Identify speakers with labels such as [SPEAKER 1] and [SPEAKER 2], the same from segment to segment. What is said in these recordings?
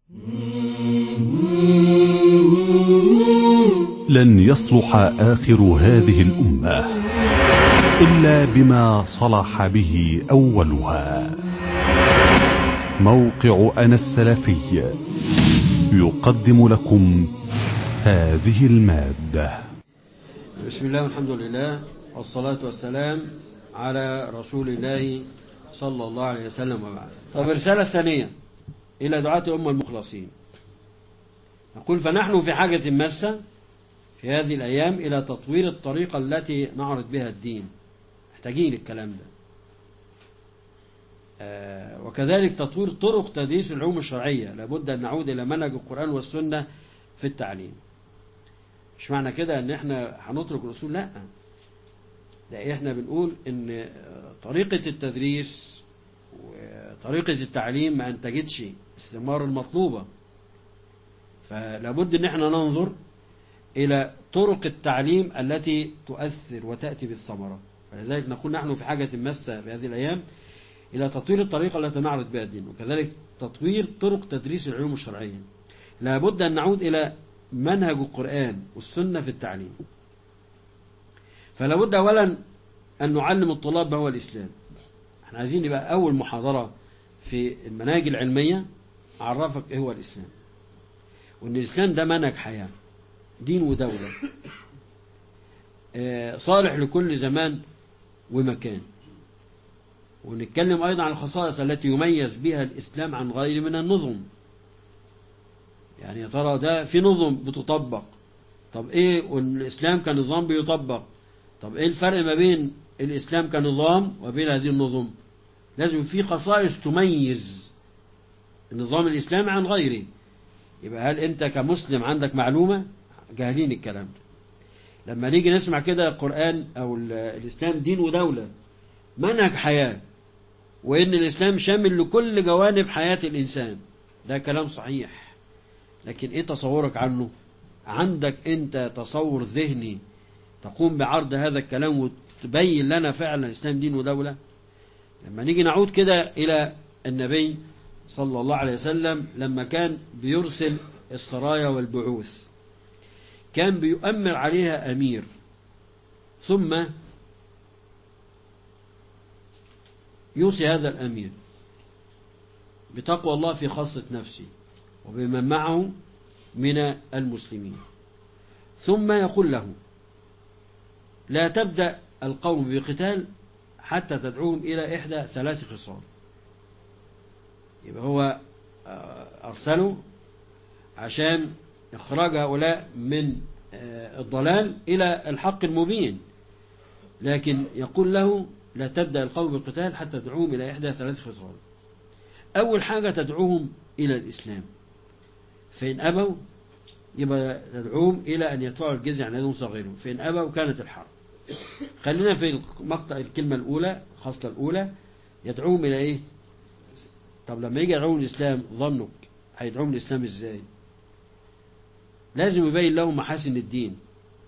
[SPEAKER 1] لن يصلح آخر هذه الأمة إلا بما صلح به أولها موقع أنا السلفي يقدم لكم هذه المادة
[SPEAKER 2] بسم الله والحمد لله والصلاة والسلام على رسول الله صلى الله عليه وسلم وبعد طب الرسالة الثانية إلى دعاة أم المخلصين نقول فنحن في حاجة ماسة في هذه الأيام إلى تطوير الطريقة التي نعرض بها الدين محتاجين الكلام ده آه وكذلك تطوير طرق تدريس العلوم الشرعية لابد أن نعود إلى منهج القرآن والسنة في التعليم مش معنى كده ان احنا هنترك الاصول لا ده احنا بنقول ان طريقة التدريس وطريقة التعليم ما انتجتش الثمار المطلوبة فلابد ان احنا ننظر الى طرق التعليم التي تؤثر وتأتي بالثمرة فلذلك نقول نحن في حاجة ماسة في هذه الايام الى تطوير الطريقة التي نعرض بها الدين وكذلك تطوير طرق تدريس العلوم الشرعية لابد ان نعود الى منهج القرآن والسنة في التعليم فلا بد أولا أن نعلم الطلاب ما هو الإسلام احنا عايزين يبقى أول محاضرة في المناهج العلمية أعرفك إيه هو الإسلام وأن الإسلام ده منهج حياة دين ودولة صالح لكل زمان ومكان ونتكلم أيضا عن الخصائص التي يميز بها الإسلام عن غيره من النظم يعني يا ترى ده في نظم بتطبق طب ايه والاسلام كنظام بيطبق طب ايه الفرق ما بين الاسلام كنظام وبين هذه النظم لازم في خصائص تميز النظام الاسلامي عن غيره يبقى هل انت كمسلم عندك معلومة جاهلين الكلام ده لما نيجي نسمع كده القرآن او الاسلام دين ودولة منهج حياة وان الاسلام شامل لكل جوانب حياة الانسان ده كلام صحيح لكن ايه تصورك عنه عندك انت تصور ذهني تقوم بعرض هذا الكلام وتبين لنا فعلا الاسلام دين ودولة لما نيجي نعود كده الى النبي صلى الله عليه وسلم لما كان بيرسل السرايا والبعوث كان بيؤمر عليها امير ثم يوصي هذا الامير بتقوى الله في خاصة نفسه وبمن معه من المسلمين ثم يقول له لا تبدأ القوم بقتال حتى تدعوهم إلى إحدى ثلاث خصال يبقى هو أرسله عشان إخراج هؤلاء من الضلال إلى الحق المبين لكن يقول له لا تبدأ القوم بقتال حتى تدعوهم إلى إحدى ثلاث خصال أول حاجة تدعوهم إلى الإسلام فإن أبوا يبقى تدعوهم إلى أن يدفعوا الجزية عن يدهم صغيرهم فإن أبوا كانت الحرب خلينا في مقطع الكلمة الأولى الخصلة الأولى يدعوهم إلى إيه طب لما يجي يدعوهم الإسلام ظنك هيدعوهم الإسلام إزاي لازم يبين لهم محاسن الدين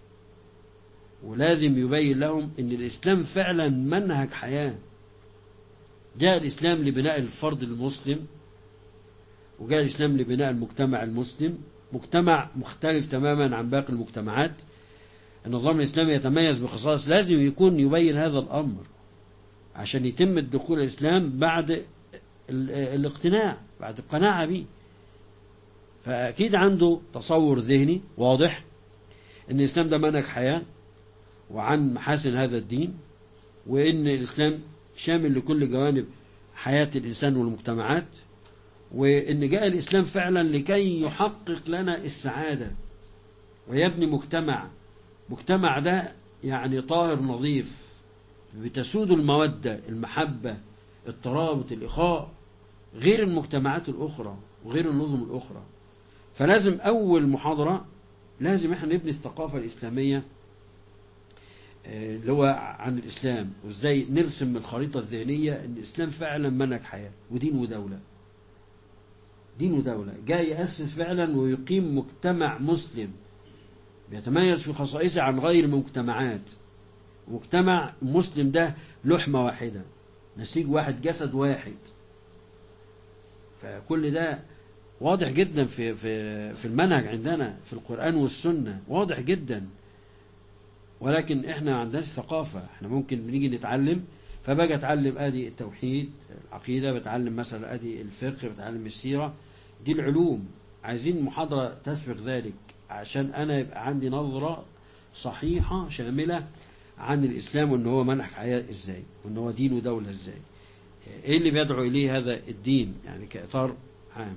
[SPEAKER 2] ولازم يبين لهم أن الإسلام فعلا منهج حياة جاء الإسلام لبناء الفرد المسلم وجاء الإسلام لبناء المجتمع المسلم مجتمع مختلف تماما عن باقي المجتمعات النظام الإسلامي يتميز بخصائص لازم يكون يبين هذا الأمر عشان يتم الدخول الإسلام بعد الاقتناع بعد القناعة به فأكيد عنده تصور ذهني واضح أن الإسلام ده منهج حياة وعن محاسن هذا الدين وأن الإسلام شامل لكل جوانب حياة الإنسان والمجتمعات وإن جاء الإسلام فعلا لكي يحقق لنا السعادة ويبني مجتمع مجتمع ده يعني طاهر نظيف بتسود المودة المحبة الترابط الإخاء غير المجتمعات الأخرى وغير النظم الأخرى فلازم أول محاضرة لازم احنا نبني الثقافة الإسلامية اللي هو عن الإسلام وإزاي نرسم الخريطة الذهنية أن الإسلام فعلا منهج حياة ودين ودولة دين ودولة جاي يأسس فعلا ويقيم مجتمع مسلم بيتميز في خصائصه عن غير المجتمعات مجتمع مسلم ده لحمة واحدة نسيج واحد جسد واحد فكل ده واضح جدا في في في المنهج عندنا في القرآن والسنة واضح جدا ولكن احنا ما عندناش ثقافة احنا ممكن بنيجي نتعلم فباجي اتعلم ادي التوحيد العقيدة بتعلم مثلا ادي الفقه بتعلم السيرة دي العلوم عايزين محاضرة تسبق ذلك عشان انا يبقى عندي نظرة صحيحة شاملة عن الاسلام وان هو منهج حياة ازاي وان هو دين ودولة ازاي ايه اللي بيدعو اليه هذا الدين يعني كاطار عام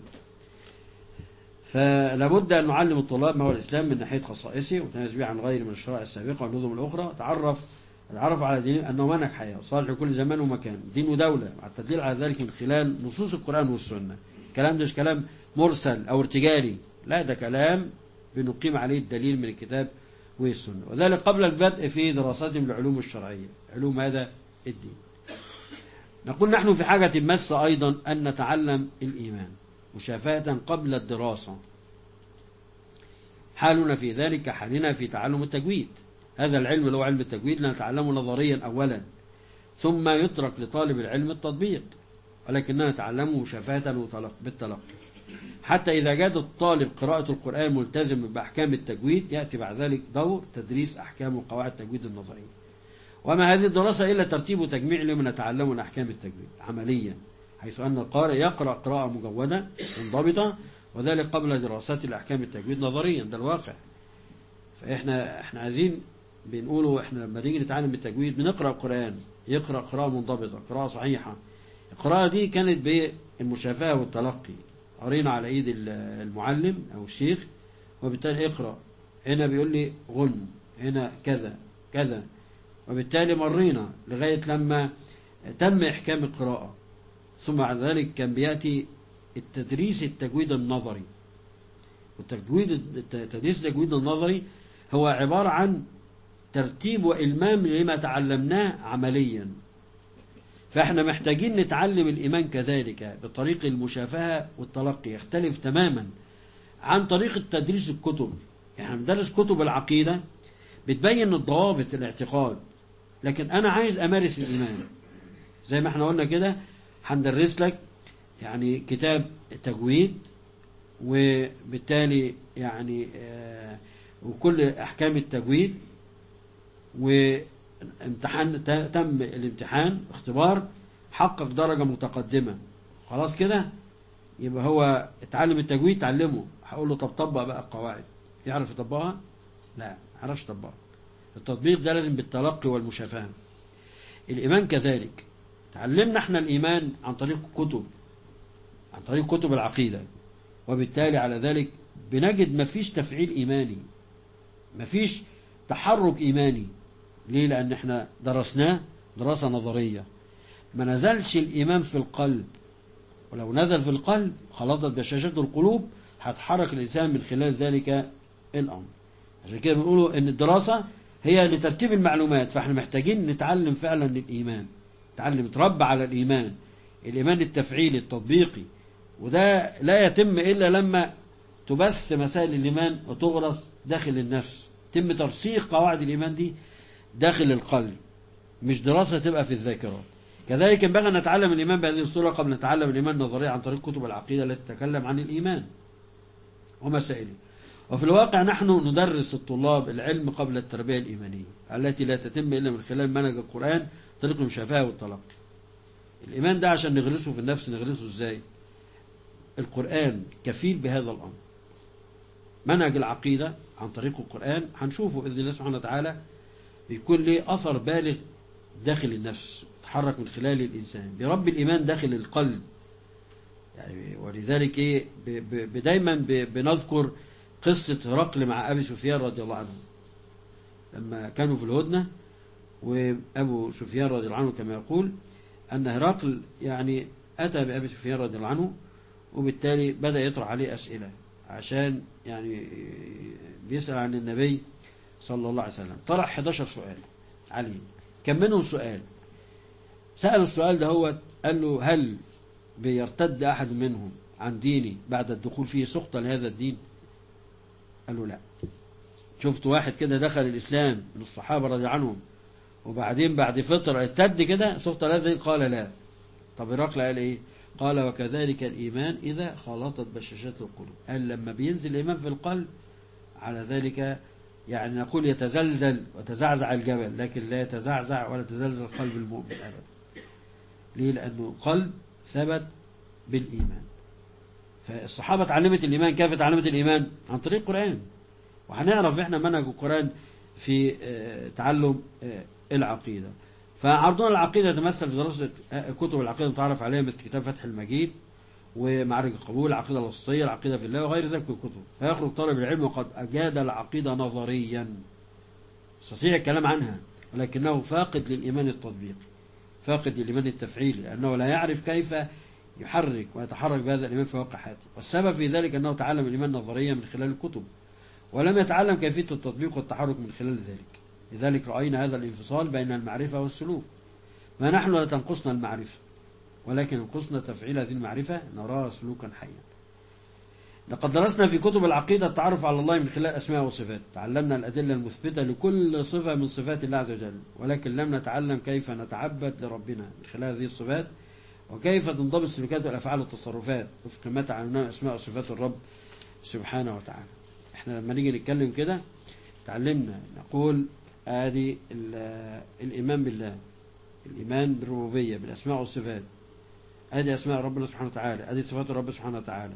[SPEAKER 2] فلابد أن نعلم الطلاب ما هو الإسلام من ناحية خصائصه وتميز به عن غيره من الشرائع السابقة والنظم الأخرى تعرف العرف على دين أنه منهج حياة صالح لكل زمان ومكان دين ودولة مع التدليل على ذلك من خلال نصوص القرآن والسنة الكلام ده مش كلام مرسل أو ارتجالي لا ده كلام بنقيم عليه الدليل من الكتاب والسنة وذلك قبل البدء في دراستهم العلوم الشرعية علوم هذا الدين نقول نحن في حاجة ماسة أيضا أن نتعلم الإيمان مشافهة قبل الدراسة حالنا في ذلك كحالنا في تعلم التجويد هذا العلم اللي هو علم التجويد نتعلمه نظريا أولا ثم يترك لطالب العلم التطبيق ولكننا نتعلمه مشافهة بالتلقي حتى إذا جاد الطالب قراءة القرآن ملتزم بأحكام التجويد يأتي بعد ذلك دور تدريس أحكام وقواعد التجويد النظرية وما هذه الدراسة إلا ترتيب وتجميع لما نتعلمه من أحكام التجويد عمليا حيث أن القارئ يقرأ قراءة مجودة منضبطة وذلك قبل دراسات الأحكام التجويد نظريا ده الواقع فإحنا إحنا عايزين بنقوله إحنا لما نيجي نتعلم التجويد بنقرأ القرآن يقرأ قراءة منضبطة قراءة صحيحة القراءة دي كانت بالمشافهة والتلقي قرينا على إيد المعلم أو الشيخ وبالتالي اقرأ هنا بيقول لي غن هنا كذا كذا وبالتالي مرينا لغاية لما تم إحكام القراءة ثم بعد ذلك كان بيأتي التدريس التجويد النظري والتجويد تدريس التجويد النظري هو عبارة عن ترتيب وإلمام لما تعلمناه عمليا فإحنا محتاجين نتعلم الإيمان كذلك بطريق المشافهة والتلقي يختلف تماما عن طريقة تدريس الكتب احنا بندرس كتب العقيدة بتبين الضوابط الاعتقاد لكن أنا عايز أمارس الإيمان زي ما احنا قلنا كده هندرس لك يعني كتاب تجويد وبالتالي يعني آه وكل أحكام التجويد وامتحان تم الامتحان اختبار حقق درجة متقدمة خلاص كده يبقى هو اتعلم التجويد تعلمه هقول له طب طبق بقى القواعد يعرف يطبقها لا ما يعرفش يطبقها التطبيق ده لازم بالتلقي والمشافهة الإيمان كذلك تعلمنا احنا الإيمان عن طريق كتب عن طريق كتب العقيدة وبالتالي على ذلك بنجد مفيش تفعيل إيماني مفيش تحرك إيماني ليه لأن احنا درسناه دراسة نظرية ما نزلش الإيمان في القلب ولو نزل في القلب خلطت بشاشة القلوب هتحرك الإنسان من خلال ذلك الأمر عشان كده بنقولوا أن الدراسة هي لترتيب المعلومات فاحنا محتاجين نتعلم فعلا الإيمان نتعلم نتربى على الإيمان الإيمان التفعيلي التطبيقي وده لا يتم إلا لما تبث مسائل الإيمان وتغرس داخل النفس يتم ترسيخ قواعد الإيمان دي داخل القلب مش دراسة تبقى في الذاكرة كذلك ينبغي أن نتعلم الإيمان بهذه الصورة قبل أن نتعلم الإيمان النظري عن طريق كتب العقيدة التي تتكلم عن الإيمان ومسائله وفي الواقع نحن ندرس الطلاب العلم قبل التربية الإيمانية التي لا تتم إلا من خلال منهج القرآن طريق المشافهة والتلقي الإيمان ده عشان نغرسه في النفس نغرسه إزاي القرآن كفيل بهذا الأمر منهج العقيدة عن طريق القرآن هنشوفه بإذن الله سبحانه وتعالى بيكون له أثر بالغ داخل النفس يتحرك من خلال الإنسان بيربي الإيمان داخل القلب يعني ولذلك إيه دايما بنذكر قصة هرقل مع أبي سفيان رضي الله عنه لما كانوا في الهدنة وأبو سفيان رضي الله عنه كما يقول أن هرقل يعني أتى بأبي سفيان رضي الله عنه وبالتالي بدأ يطرح عليه أسئلة عشان يعني بيسأل عن النبي صلى الله عليه وسلم طرح 11 سؤال عليه كان منهم سؤال سأل السؤال ده هو قال له هل بيرتد أحد منهم عن ديني بعد الدخول فيه سخطة لهذا الدين قال له لا شفت واحد كده دخل الإسلام من الصحابة رضي عنهم وبعدين بعد فترة ارتد كده سخطة لهذا الدين قال لا طب هرقل قال ايه قال وكذلك الإيمان إذا خلطت بشاشات القلوب قال لما بينزل الإيمان في القلب على ذلك يعني نقول يتزلزل وتزعزع الجبل لكن لا يتزعزع ولا يتزلزل قلب المؤمن أبدا ليه لأنه قلب ثبت بالإيمان فالصحابة تعلمت الإيمان كيف تعلمت الإيمان عن طريق القرآن وهنعرف إحنا منهج القرآن في آه، تعلم آه، العقيدة فعرضنا العقيدة يتمثل في دراسة آه، كتب العقيدة المتعرف عليها مثل كتاب فتح المجيد ومعارج القبول العقيدة الوسطية العقيدة في الله وغير ذلك من الكتب فيخرج طالب العلم وقد أجاد العقيدة نظريا يستطيع الكلام عنها ولكنه فاقد للإيمان التطبيقي فاقد للإيمان التفعيلي لأنه لا يعرف كيف يحرك ويتحرك بهذا الإيمان في واقع حياته والسبب في ذلك أنه تعلم الإيمان نظريا من خلال الكتب ولم يتعلم كيفية التطبيق والتحرك من خلال ذلك لذلك رأينا هذا الانفصال بين المعرفة والسلوك ما نحن لا تنقصنا المعرفة ولكن ينقصنا تفعيل هذه المعرفة نراها سلوكا حيا لقد درسنا في كتب العقيدة التعرف على الله من خلال أسماء وصفات تعلمنا الأدلة المثبتة لكل صفة من صفات الله عز وجل ولكن لم نتعلم كيف نتعبد لربنا من خلال هذه الصفات وكيف تنضبط السلوكات والأفعال والتصرفات وفق ما تعلمناه أسماء وصفات الرب سبحانه وتعالى احنا لما نيجي نتكلم كده تعلمنا نقول ادي ال- الإيمان بالله الإيمان بالربوبية بالأسماء والصفات ادي أسماء ربنا سبحانه وتعالى ادي صفات الرب سبحانه وتعالى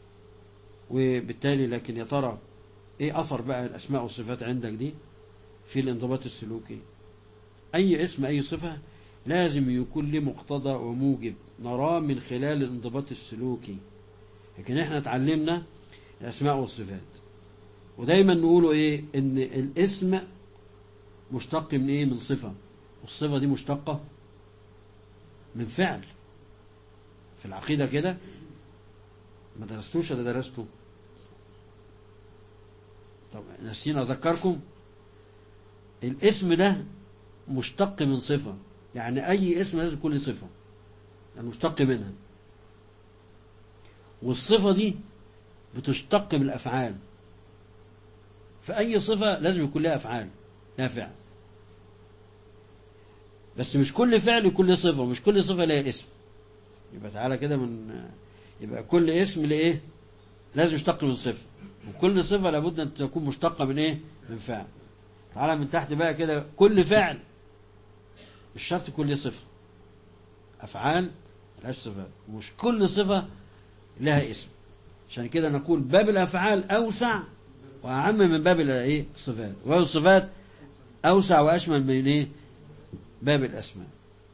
[SPEAKER 2] وبالتالي لكن يا ترى ايه اثر بقى الاسماء والصفات عندك دي في الانضباط السلوكي اي اسم اي صفة لازم يكون له مقتضى وموجب نراه من خلال الانضباط السلوكي لكن احنا اتعلمنا الاسماء والصفات ودايما نقوله ايه ان الاسم مشتق من ايه من صفة والصفة دي مشتقة من فعل في العقيدة كده ما درستوش ولا درستوا طب ناسيين اذكركم الاسم ده مشتق من صفة يعني اي اسم لازم يكون له صفة يعني مشتق منها والصفة دي بتشتق من الافعال فاي صفة لازم يكون لها افعال لها فعل بس مش كل فعل يكون له صفة مش كل صفة لها اسم يبقى تعالى كده من يبقى كل اسم لايه لازم يشتق من صفة وكل صفة لابد ان تكون مشتقة من ايه من فعل تعالى من تحت بقى كده كل فعل مش شرط يكون له صفة افعال ملهاش صفات ومش كل صفة لها اسم عشان كده نقول باب الافعال اوسع واعم من باب الايه الصفات وباب الصفات اوسع واشمل من ايه باب الاسماء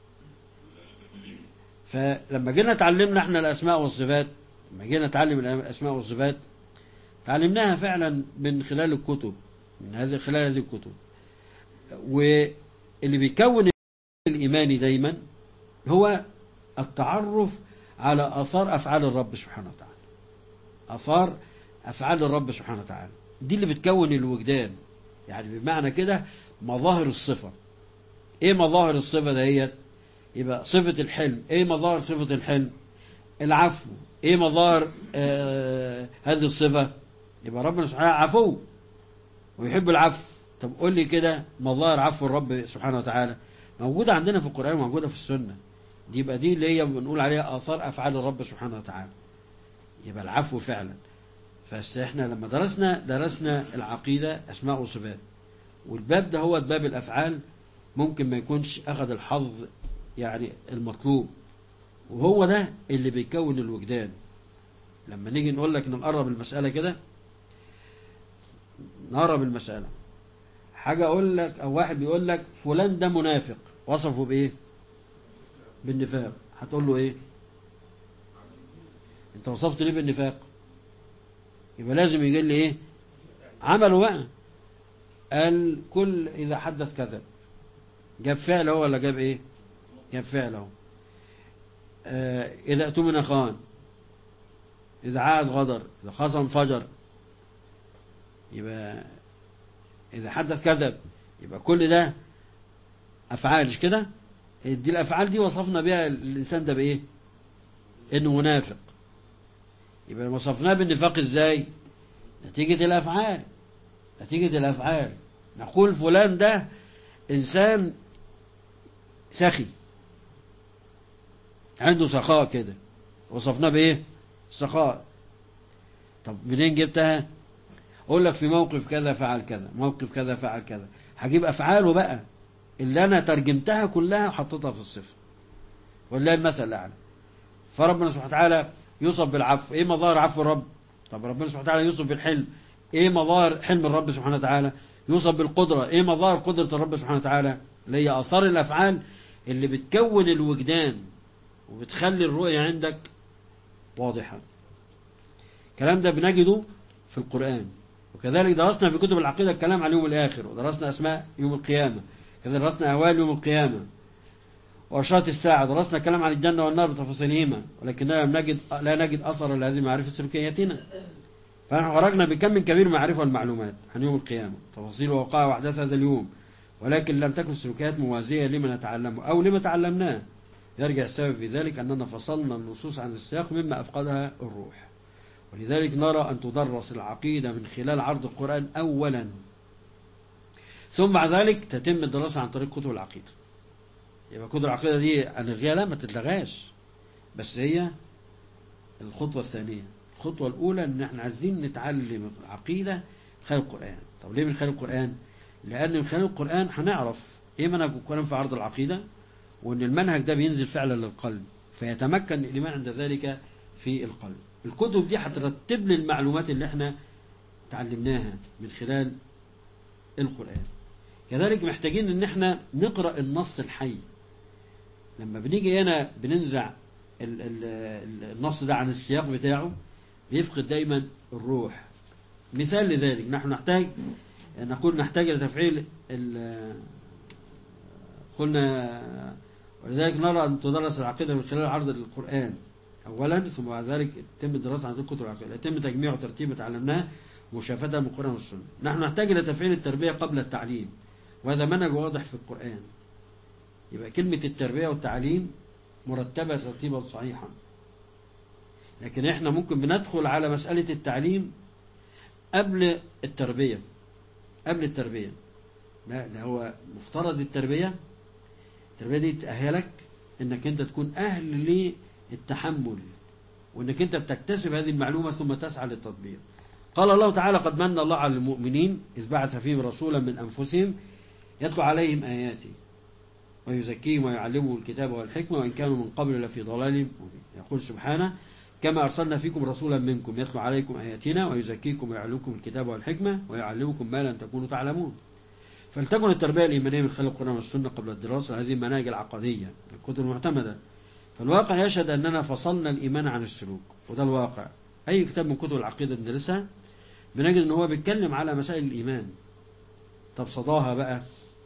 [SPEAKER 2] فلما جينا اتعلمنا احنا الاسماء والصفات لما جينا نتعلم الاسماء والصفات تعلمناها فعلا من خلال الكتب من هذه خلال هذه الكتب واللي بيكون الايماني دايما هو التعرف على اثار افعال الرب سبحانه وتعالى اثار افعال الرب سبحانه وتعالى دي اللي بتكون الوجدان يعني بمعنى كده مظاهر الصفه ايه مظاهر الصفه دهيت يبقى صفة الحلم ايه مظاهر صفة الحلم العفو ايه مظاهر آه هذه الصفة يبقى ربنا سبحانه عفو ويحب العفو طب قول لي كده مظاهر عفو الرب سبحانه وتعالى موجودة عندنا في القرآن وموجودة في السنة دي يبقى دي اللي هي بنقول عليها آثار أفعال الرب سبحانه وتعالى يبقى العفو فعلا بس احنا لما درسنا درسنا العقيدة أسماء وصفات والباب ده هو باب الأفعال ممكن ما يكونش أخذ الحظ يعني المطلوب وهو ده اللي بيكون الوجدان لما نيجي نقول لك نقرب المسألة كده نقرب المسألة حاجة أقول لك أو واحد بيقول لك فلان ده منافق وصفه بإيه بالنفاق هتقول له إيه أنت وصفت ليه بالنفاق يبقى لازم يجي لي إيه عمله بقى قال كل إذا حدث كذب جاب فعل هو ولا جاب إيه جاب فعل اهو آه إذا اؤتمن خان إذا عاد غدر إذا خصم فجر يبقى إذا حدث كذب يبقى كل ده أفعال مش كده دي الأفعال دي وصفنا بها الإنسان ده بإيه إنه منافق يبقى وصفناه بالنفاق إزاي نتيجة الأفعال نتيجة الأفعال نقول فلان ده إنسان سخي عنده سخاء كده وصفناه بايه سخاء طب منين جبتها اقول لك في موقف كذا فعل كذا موقف كذا فعل كذا هجيب افعاله بقى اللي انا ترجمتها كلها وحطيتها في الصفه ولله المثل الاعلى فربنا سبحانه وتعالى يوصف بالعفو ايه مظاهر عفو الرب طب ربنا سبحانه وتعالى يوصف بالحلم ايه مظاهر حلم الرب سبحانه وتعالى يوصف بالقدره ايه مظاهر قدره الرب سبحانه وتعالى اللي هي اثار الافعال اللي بتكون الوجدان وبتخلي الرؤيه عندك واضحه الكلام ده بنجده في القران وكذلك درسنا في كتب العقيده الكلام عن يوم الاخر ودرسنا اسماء يوم القيامه كذلك درسنا اهوال يوم القيامه وأشراط الساعة درسنا كلام عن الجنة والنار بتفاصيلهما ولكننا لم نجد لا نجد أثر لهذه المعرفة سلوكياتنا فنحن خرجنا بكم من كبير معرفة والمعلومات عن يوم القيامة تفاصيل ووقائع وأحداث هذا اليوم ولكن لم تكن السلوكيات موازية لما نتعلمه أو لما تعلمناه يرجع السبب في ذلك أننا فصلنا النصوص عن السياق مما أفقدها الروح ولذلك نرى أن تدرس العقيدة من خلال عرض القرآن أولا ثم بعد ذلك تتم الدراسة عن طريق كتب العقيدة يبقى كتب العقيدة دي هنلغيها لا ما تتلغاش بس هي الخطوة الثانية الخطوة الأولى إن احنا عايزين نتعلم العقيدة من خلال القرآن طب ليه من خلال القرآن؟ لأن من خلال القرآن هنعرف إيه منهج القرآن في عرض العقيدة وإن المنهج ده بينزل فعلا للقلب فيتمكن الإيمان عند ذلك في القلب الكتب دي هترتب لي المعلومات اللي احنا تعلمناها من خلال القرآن كذلك محتاجين ان احنا نقرأ النص الحي لما بنيجي هنا بننزع ال ال النص ده عن السياق بتاعه بيفقد دايما الروح مثال لذلك نحن نحتاج نقول نحتاج لتفعيل قلنا ولذلك نرى أن تدرس العقيدة من خلال عرض القرآن أولا ثم بعد ذلك يتم الدراسة عن كتب العقيدة يتم تجميع وترتيب ما تعلمناه ومشافتها من القرآن والسنة نحن نحتاج إلى تفعيل التربية قبل التعليم وهذا منهج واضح في القرآن يبقى كلمة التربية والتعليم مرتبة ترتيبا صحيحا لكن احنا ممكن بندخل على مسألة التعليم قبل التربية قبل التربية لا ده هو مفترض التربية التربية دي تأهلك انك انت تكون اهل للتحمل وانك انت بتكتسب هذه المعلومة ثم تسعى للتطبيق قال الله تعالى قد من الله على المؤمنين إذ بعث فيهم رسولا من أنفسهم يتلو عليهم آياتي ويزكيهم ويعلمهم الكتاب والحكمة وإن كانوا من قبل لفي ضلال مبين يقول سبحانه كما أرسلنا فيكم رسولا منكم يتلو عليكم آياتنا ويزكيكم ويعلمكم الكتاب والحكمة ويعلمكم ما لم تكونوا تعلمون فلتكن التربية الإيمانية من خلال القرآن والسنة قبل الدراسة هذه المناهج العقدية الكتب المعتمدة فالواقع يشهد أننا فصلنا الإيمان عن السلوك وده الواقع أي كتاب من كتب العقيدة ندرسها بنجد ان هو بيتكلم على مسائل الايمان طب صداها بقى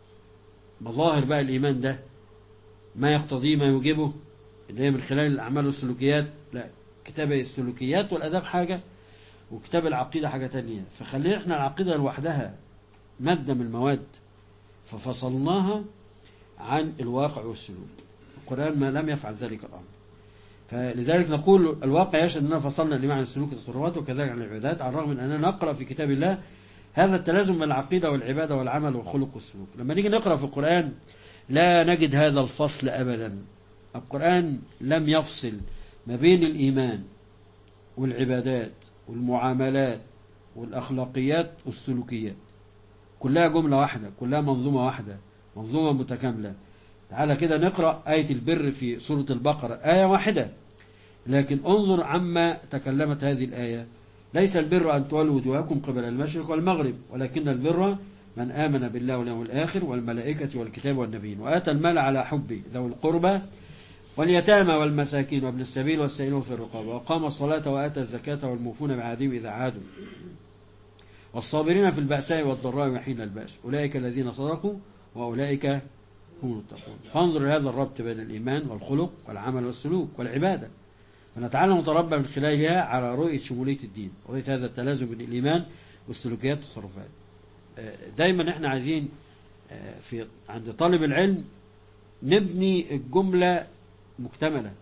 [SPEAKER 2] مظاهر بقى الايمان ده ما يقتضيه ما يوجبه اللي هي من خلال الاعمال والسلوكيات لا كتاب السلوكيات والاداب حاجه وكتاب العقيده حاجه تانية فخلينا احنا العقيده لوحدها ماده من المواد ففصلناها عن الواقع والسلوك القران ما لم يفعل ذلك الامر فلذلك نقول الواقع يشهد أننا فصلنا الإيمان عن السلوك والتصرفات وكذلك عن العبادات على الرغم من أننا نقرأ في كتاب الله هذا التلازم بين العقيدة والعبادة والعمل والخلق والسلوك لما نيجي نقرأ في القرآن لا نجد هذا الفصل أبدا القرآن لم يفصل ما بين الإيمان والعبادات والمعاملات والأخلاقيات والسلوكيات كلها جملة واحدة كلها منظومة واحدة منظومة متكاملة تعالى كده نقرأ آية البر في سورة البقرة آية واحدة لكن انظر عما تكلمت هذه الآية ليس البر أن تولوا وجوهكم قبل المشرق والمغرب ولكن البر من آمن بالله واليوم الآخر والملائكة والكتاب والنبيين وآتى المال على حب ذوي القربى واليتامى والمساكين وابن السبيل والسائلون في الرقاب وأقام الصلاة وآتى الزكاة والموفون بعهدهم إذا عادوا والصابرين في البأساء والضراء وحين البأس أولئك الذين صدقوا وأولئك هم المتقون فانظر هذا الربط بين الإيمان والخلق والعمل والسلوك والعبادة فنتعلم نتربى من خلالها على رؤية شمولية الدين رؤية هذا التلازم بين الإيمان والسلوكيات والتصرفات دايما احنا عايزين في عند طالب العلم نبني الجملة مكتملة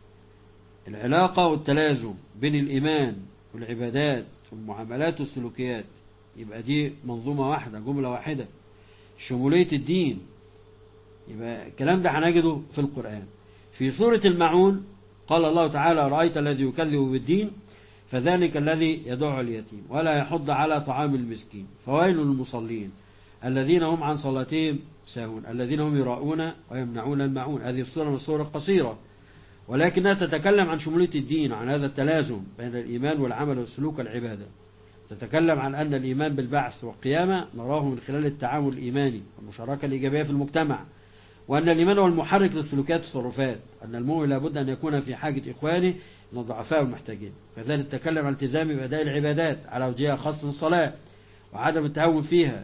[SPEAKER 2] العلاقة والتلازم بين الإيمان والعبادات والمعاملات والسلوكيات يبقى دي منظومة واحدة جملة واحدة شمولية الدين يبقى الكلام ده هنجده في القرآن في سورة المعون قال الله تعالى رأيت الذي يكذب بالدين فذلك الذي يدعو اليتيم ولا يحض على طعام المسكين فويل للمصلين الذين هم عن صلاتهم ساهون الذين هم يراؤون ويمنعون المعون هذه الصورة من الصور القصيرة ولكنها تتكلم عن شمولية الدين عن هذا التلازم بين الإيمان والعمل والسلوك والعبادة تتكلم عن أن الإيمان بالبعث والقيامة نراه من خلال التعامل الإيماني والمشاركة الإيجابية في المجتمع وأن الإيمان هو المحرك للسلوكات والتصرفات أن المؤمن لابد أن يكون في حاجة إخوانه من الضعفاء والمحتاجين كذلك تكلم عن التزام بأداء العبادات على وجهها خاصة الصلاة وعدم التهاون فيها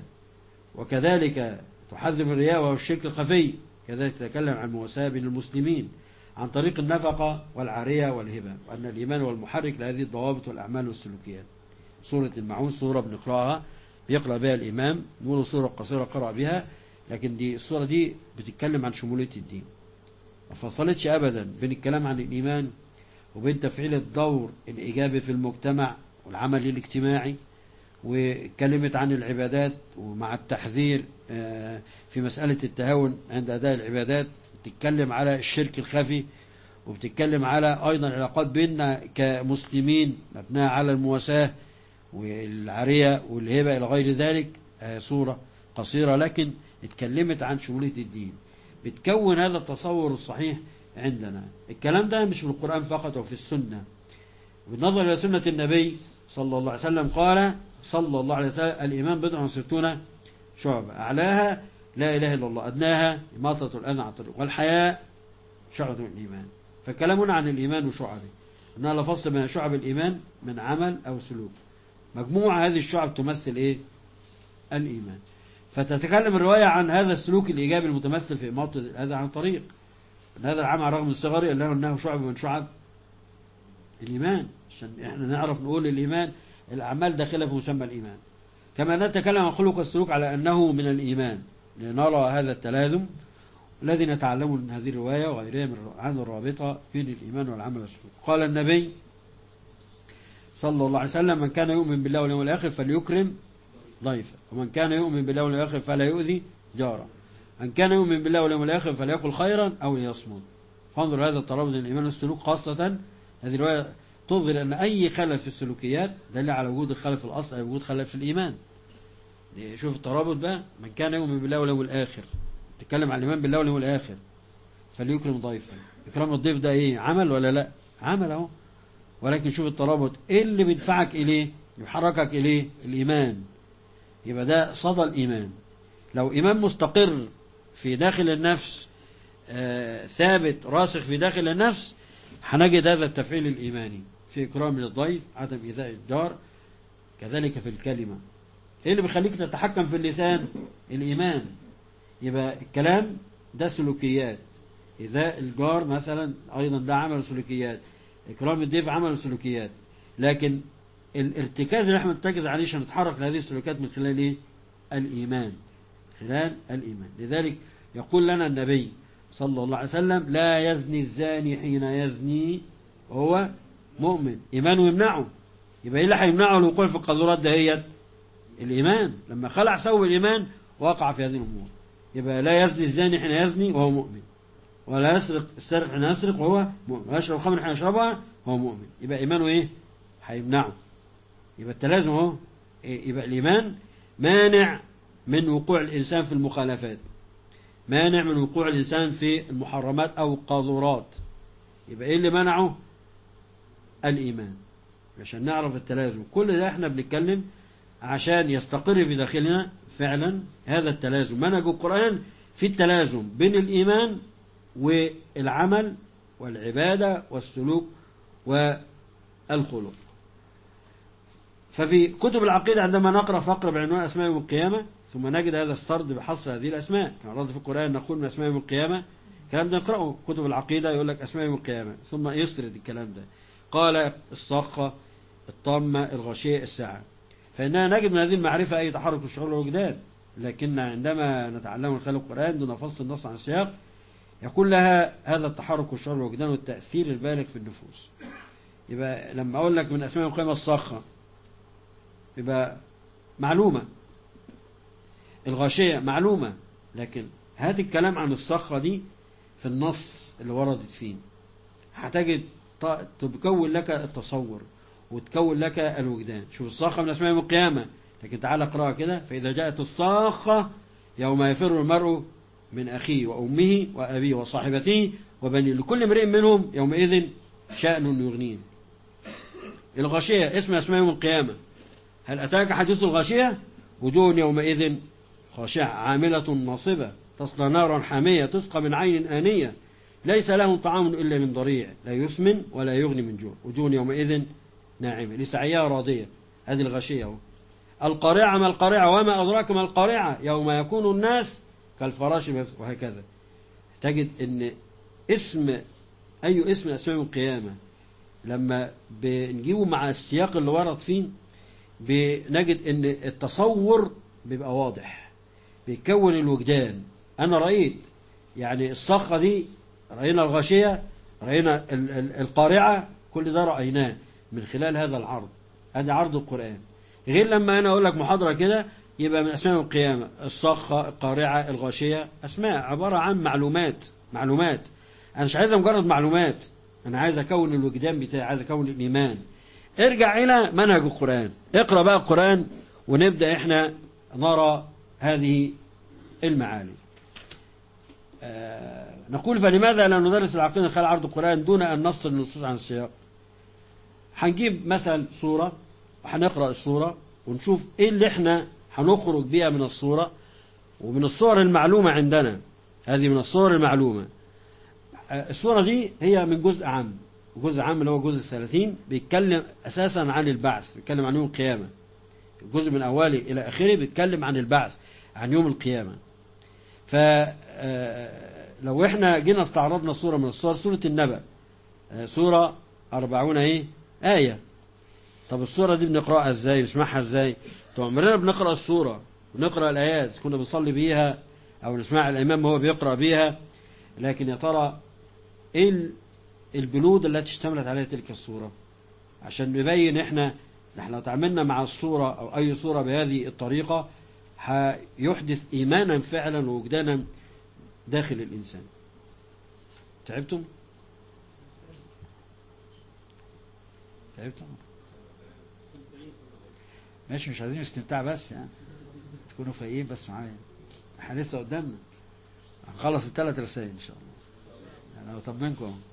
[SPEAKER 2] وكذلك تحذم الرياء وهو الشرك الخفي كذلك تتكلم عن المواساة بين المسلمين عن طريق النفقة والعارية والهبة وأن الإيمان هو المحرك لهذه الضوابط والأعمال والسلوكيات سورة المعون سورة بنقرأها بيقرأ بها الإمام نقول سورة قصيرة قرأ بها لكن دي السورة دي بتتكلم عن شمولية الدين ما فصلتش أبدا بين الكلام عن الإيمان وبين تفعيل الدور الإيجابي في المجتمع والعمل الاجتماعي وكلمت عن العبادات ومع التحذير في مسألة التهاون عند أداء العبادات بتتكلم على الشرك الخفي وبتتكلم على أيضا العلاقات بيننا كمسلمين مبناها على المواساة والعارية والهبة إلى غير ذلك صورة قصيرة لكن اتكلمت عن شمولية الدين بتكون هذا التصور الصحيح عندنا الكلام ده مش في القرآن فقط وفي السنة بالنظر إلى سنة النبي صلى الله عليه وسلم قال صلى الله عليه وسلم الإيمان بضع وستون شعبة أعلاها لا إله إلا الله أدناها إماطة الأذى عن الطريق والحياء شعبة من الإيمان فالكلام هنا عن الإيمان وشعبه أنها لا فصل بين شعب الإيمان من عمل أو سلوك مجموعة هذه الشعب تمثل إيه الإيمان فتتكلم الرواية عن هذا السلوك الإيجابي المتمثل في إماطة الأذى عن الطريق أن هذا العمل رغم الصغر إلا أنه شعب من شعب الإيمان عشان إحنا نعرف نقول الإيمان الأعمال داخلة في مسمى الإيمان كما نتكلم عن خلق السلوك على أنه من الإيمان لنرى هذا التلازم الذي نتعلمه من هذه الرواية وغيرها من عن الرابطة بين الإيمان والعمل والسلوك قال النبي صلى الله عليه وسلم من كان يؤمن بالله واليوم الآخر فليكرم ضيفه ومن كان يؤمن بالله واليوم الآخر فلا يؤذي جاره من كان يؤمن بالله واليوم الآخر فليقل خيرا أو ليصمت فانظر هذا الترابط بين الإيمان والسلوك خاصة هذه الرواية تظهر أن أي خلل في السلوكيات دل على وجود الخلل في الأصل أو وجود خلل في الإيمان شوف الترابط بقى من كان يؤمن بالله واليوم الآخر تتكلم عن الإيمان بالله واليوم الآخر فليكرم ضيفا إكرام الضيف ده إيه عمل ولا لا عمل أهو ولكن شوف الترابط إيه اللي بيدفعك إليه يحركك إليه الإيمان يبقى ده صدى الإيمان لو إيمان مستقر في داخل النفس آه ثابت راسخ في داخل النفس هنجد هذا التفعيل الإيماني في إكرام للضيف عدم إيذاء الدار كذلك في الكلمة إيه اللي بيخليك تتحكم في اللسان الإيمان يبقى الكلام ده سلوكيات إيذاء الجار مثلا أيضا ده عمل سلوكيات إكرام الضيف عمل سلوكيات لكن الارتكاز اللي احنا نرتكز عليه عشان نتحرك لهذه السلوكيات من خلال ايه؟ الإيمان خلال الإيمان لذلك يقول لنا النبي صلى الله عليه وسلم لا يزني الزاني حين يزني وهو مؤمن إيمانه يمنعه يبقى إيه اللي هيمنعه الوقوع في القذورات دهيت الإيمان لما خلع ثوب الإيمان وقع في هذه الأمور يبقى لا يزني الزاني حين يزني وهو مؤمن ولا يسرق السارق حين يسرق وهو مؤمن ولا يشرب الخمر حين يشربها وهو مؤمن يبقى إيمانه إيه هيمنعه يبقى التلازم اهو يبقى الإيمان مانع من وقوع الإنسان في المخالفات مانع من وقوع الإنسان في المحرمات أو القاذورات يبقى إيه اللي منعه الإيمان عشان نعرف التلازم كل ده احنا بنتكلم عشان يستقر في داخلنا فعلا هذا التلازم منهج القرآن في التلازم بين الإيمان والعمل والعبادة والسلوك والخلق ففي كتب العقيدة عندما نقرأ فقرة بعنوان أسماء يوم القيامة ثم نجد هذا السرد بحصر هذه الأسماء كما ورد في القرآن نقول من أسماء يوم القيامة الكلام ده نقرأه كتب العقيدة يقول لك أسماء يوم القيامة ثم يسرد الكلام ده قال الصاخة الطامة الغشية الساعة فإننا نجد من هذه المعرفة أي تحرك في الشعور والوجدان لكن عندما نتعلم من خلال القرآن دون فصل النص عن السياق يقول لها هذا التحرك والشعور والوجدان والتأثير البالغ في النفوس يبقى لما أقول لك من أسماء القيامة الصاخة يبقى معلومة الغاشية معلومة لكن هات الكلام عن الصخرة دي في النص اللي وردت فيه هتجد ط- تكون لك التصور وتكون لك الوجدان شوف الصاخة من أسماء يوم القيامة لكن تعال اقرأها كده فإذا جاءت الصاخة يوم يفر المرء من أخيه وأمه وأبيه وصاحبته وبنيه لكل امرئ منهم يومئذ شأن يغنيه الغاشية اسم أسماء يوم القيامة هل أتاك حديث الغاشية وجوه يومئذ خاشعة عاملة ناصبة تصلى نارا حامية تسقى من عين آنية ليس لهم طعام إلا من ضريع لا يسمن ولا يغني من جوع وجوه يومئذ ناعمة لسعيها راضية هذه الغاشية أهو. القارعة ما القارعة وما أدراك ما القارعة يوم يكون الناس كالفراش المبثوث وهكذا تجد أن اسم أي اسم من أسماء يوم القيامة لما بنجيبه مع السياق اللي ورد فيه بنجد ان التصور بيبقى واضح بيكون الوجدان انا رأيت يعني الصخة دي رأينا الغاشية رأينا ال- ال- القارعة كل ده رأيناه من خلال هذا العرض هذا عرض القرآن غير لما انا اقول لك محاضرة كده يبقى من اسماء يوم القيامة الصخة القارعة الغاشية اسماء عبارة عن معلومات معلومات انا مش عايزها مجرد معلومات انا عايز اكون الوجدان بتاعي عايز اكون الايمان ارجع الى منهج القرآن اقرأ بقى القرآن ونبدأ احنا نرى هذه المعاني آه نقول فلماذا لا ندرس العقيدة خلال عرض القرآن دون أن نفصل النصوص عن السياق هنجيب مثل صورة وهنقرأ الصورة ونشوف ايه اللي احنا هنخرج بيها من الصورة ومن الصور المعلومة عندنا هذه من الصور المعلومة آه، الصورة دي هي من جزء عام جزء عام اللي هو جزء الثلاثين بيتكلم أساسا عن البعث بيتكلم عن يوم القيامة الجزء من أوله إلى آخره بيتكلم عن البعث عن يوم القيامة فلو احنا جينا استعرضنا صورة من الصور سورة النبأ آه، سورة أربعون ايه آية طب الصورة دي بنقرأها ازاي بنسمعها ازاي طب عمرنا بنقرأ الصورة ونقرأ الآيات كنا بنصلي بيها أو نسمع الإمام وهو بيقرأ بيها لكن يا ترى ايه ال- البنود التي اشتملت عليها تلك الصورة عشان نبين احنا احنا لو تعاملنا مع الصورة او اي صورة بهذه الطريقة هيحدث ايمانا فعلا ووجدانا داخل الانسان تعبتم تعبتم ماشي مش عايزين استمتاع بس يعني تكونوا فايقين بس معايا احنا لسه قدامنا هنخلص الثلاث رسائل ان شاء الله انا بطمنكم اهو.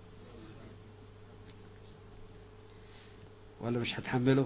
[SPEAKER 2] ولا مش هتحمله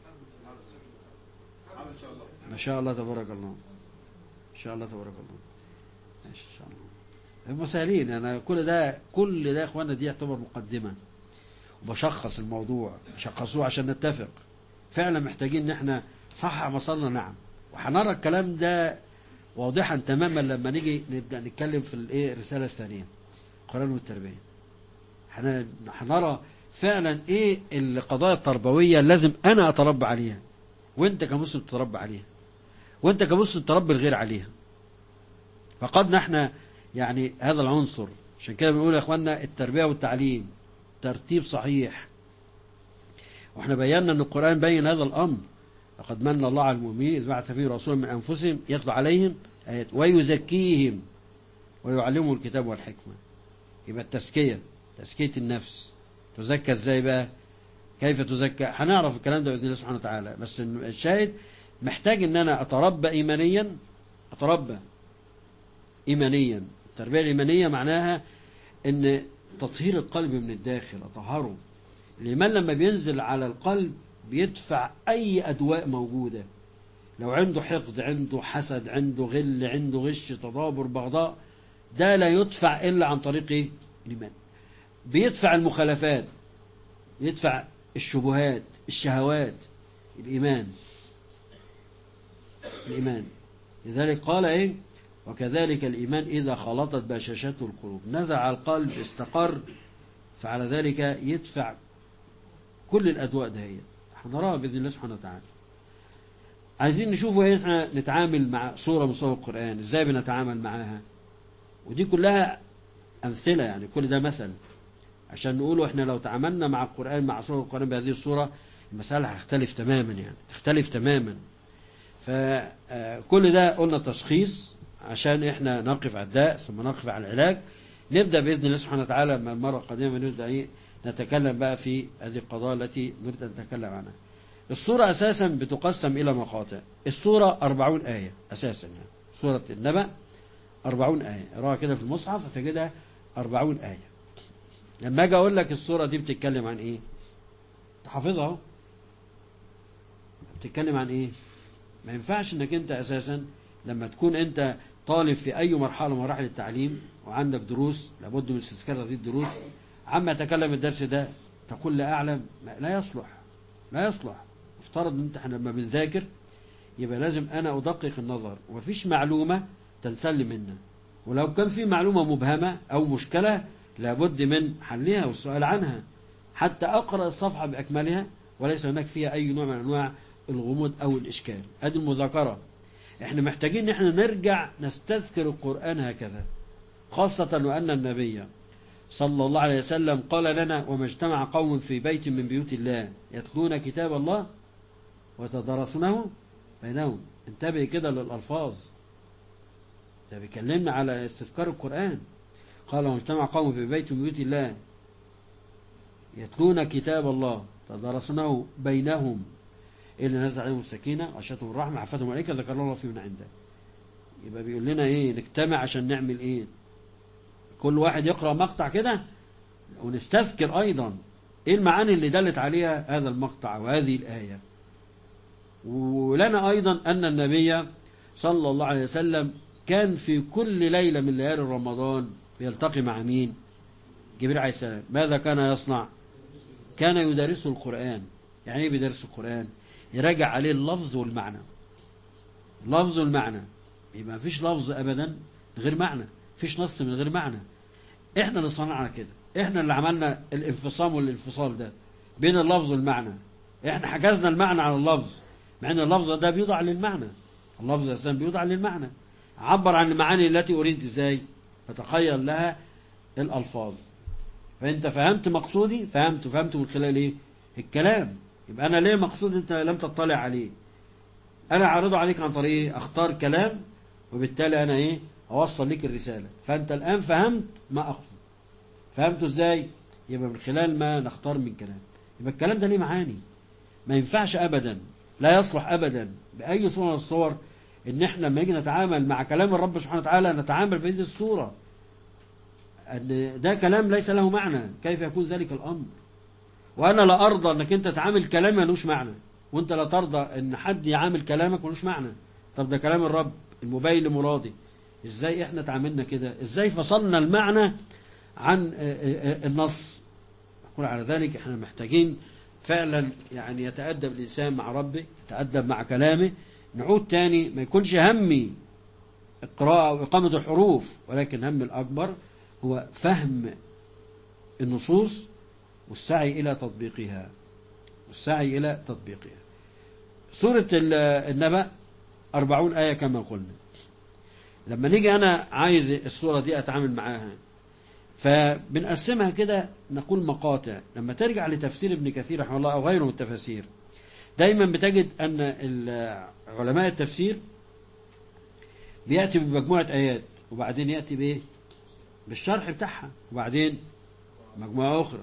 [SPEAKER 2] ما شاء الله تبارك الله ان شاء الله تبارك الله ماشي ان شاء الله هم سهلين انا كل ده كل ده يا اخوانا دي يعتبر مقدمه وبشخص الموضوع شخصوه عشان نتفق فعلا محتاجين ان احنا صح مصلنا نعم وهنرى الكلام ده واضحا تماما لما نيجي نبدا نتكلم في الايه الرساله الثانيه القران والتربيه هن- هنرى فعلا ايه القضايا التربويه لازم انا اتربى عليها وانت كمسلم تتربى عليها وانت كمسلم تربي الغير عليها فقدنا احنا يعني هذا العنصر عشان كده بنقول يا اخوانا التربيه والتعليم ترتيب صحيح واحنا بينا ان القران بين هذا الامر لقد من الله على المؤمنين اذ بعث فيهم رسولا من انفسهم يتلو عليهم ايات ويزكيهم ويعلمهم الكتاب والحكمه يبقى التزكيه تزكيه النفس تزكى ازاي بقى كيف تزكى هنعرف الكلام ده باذن الله سبحانه وتعالى بس الشاهد محتاج ان انا اتربى ايمانيا اتربى ايمانيا التربيه الايمانيه معناها ان تطهير القلب من الداخل اطهره الايمان لما بينزل على القلب بيدفع اي ادواء موجوده لو عنده حقد عنده حسد عنده غل عنده غش تدابر بغضاء ده لا يدفع الا عن طريق إيه؟ الايمان بيدفع المخالفات يدفع الشبهات الشهوات الإيمان الإيمان لذلك قال إيه وكذلك الإيمان إذا خلطت بشاشته القلوب نزع القلب استقر فعلى ذلك يدفع كل الأدواء دهية هنراها بإذن الله سبحانه وتعالى عايزين نشوفوا إيه احنا نتعامل مع صورة من صور القرآن ازاي بنتعامل معاها ودي كلها أمثلة يعني كل ده مثل عشان نقولوا احنا لو تعاملنا مع القرآن مع صور القرآن بهذه الصورة المسألة هتختلف تماما يعني تختلف تماما فكل ده قلنا تشخيص عشان احنا نقف على الداء ثم نقف على العلاج نبدأ بإذن الله سبحانه وتعالى لما المرة القادمة نبدأ ايه نتكلم بقى في هذه القضايا التي نريد أن نتكلم عنها السورة أساسا بتقسم إلى مقاطع السورة أربعون آية أساسا يعني سورة النبأ أربعون آية اقراها كده في المصحف هتجدها أربعون آية لما أجي أقول لك السورة دي بتتكلم عن إيه تحافظها اهو بتتكلم عن إيه ما ينفعش إنك أنت أساسا لما تكون أنت طالب في أي مرحلة من مراحل التعليم وعندك دروس لابد من استذكار هذه الدروس عما يتكلم الدرس ده تقول لا أعلم لا يصلح لا يصلح افترض ان انت احنا لما بنذاكر يبقى لازم انا ادقق النظر ومفيش معلومة تنسل منا ولو كان في معلومة مبهمة او مشكلة لابد من حلها والسؤال عنها حتى اقرأ الصفحة باكملها وليس هناك فيها اي نوع من انواع الغموض او الاشكال ادي المذاكرة احنا محتاجين ان احنا نرجع نستذكر القرآن هكذا خاصة وان النبي صلى الله عليه وسلم قال لنا وما اجتمع قوم في بيت من بيوت الله يتلون كتاب الله وتدرسونه بينهم انتبه كده للألفاظ ده بيكلمنا على استذكار القرآن قال وما اجتمع قوم في بيت من بيوت الله يتلون كتاب الله تدرسونه بينهم إلا نزل عليهم السكينة غشتهم الرحمة عفتهم الملائكة ذكر الله في من عنده يبقى بيقول لنا ايه نجتمع عشان نعمل ايه كل واحد يقرأ مقطع كده ونستذكر أيضا إيه المعاني اللي دلت عليها هذا المقطع وهذه الآية ولنا أيضا أن النبي صلى الله عليه وسلم كان في كل ليلة من ليالي رمضان يلتقي مع مين جبريل عليه السلام ماذا كان يصنع كان يدرسه القرآن يعني ايه بيدرس القرآن يراجع عليه اللفظ والمعنى اللفظ والمعنى يبقى مفيش لفظ أبدا غير معنى مفيش نص من غير معنى احنا اللي صنعنا كده احنا اللي عملنا الانفصام والانفصال ده بين اللفظ والمعنى احنا حجزنا المعنى على اللفظ مع ان اللفظ ده بيوضع للمعنى اللفظ اساسا بيوضع للمعنى عبر عن المعاني التي اريد ازاي فتخيل لها الالفاظ فانت فهمت مقصودي فهمت فهمت من خلال ايه الكلام يبقى انا ليه مقصود انت لم تطلع عليه انا عارضه عليك عن طريق ايه اختار كلام وبالتالي انا ايه اوصل لك الرسالة فانت الان فهمت ما اقصد فهمته ازاي يبقى من خلال ما نختار من كلام يبقى الكلام ده ليه معاني ما ينفعش ابدا لا يصلح ابدا باي صورة من الصور ان احنا لما نيجي نتعامل مع كلام الرب سبحانه وتعالى نتعامل بهذه الصورة ان ده كلام ليس له معنى كيف يكون ذلك الامر وانا لا ارضى انك انت تعامل كلام ملوش معنى وانت لا ترضى ان حد يعامل كلامك ملوش معنى طب ده كلام الرب المبين لمرادي ازاي احنا تعاملنا كده ازاي فصلنا المعنى عن النص نقول على ذلك احنا محتاجين فعلا يعني يتأدب الإنسان مع ربه يتأدب مع كلامه نعود تاني ما يكونش همي القراءة وإقامة الحروف ولكن هم الأكبر هو فهم النصوص والسعي إلى تطبيقها والسعي إلى تطبيقها سورة النبأ أربعون آية كما قلنا لما نيجي أنا عايز الصورة دي أتعامل معاها فبنقسمها كده نقول مقاطع لما ترجع لتفسير ابن كثير رحمه الله أو غيره من التفاسير دايما بتجد أن علماء التفسير بيأتي بمجموعة آيات وبعدين يأتي بإيه بالشرح بتاعها وبعدين مجموعة أخرى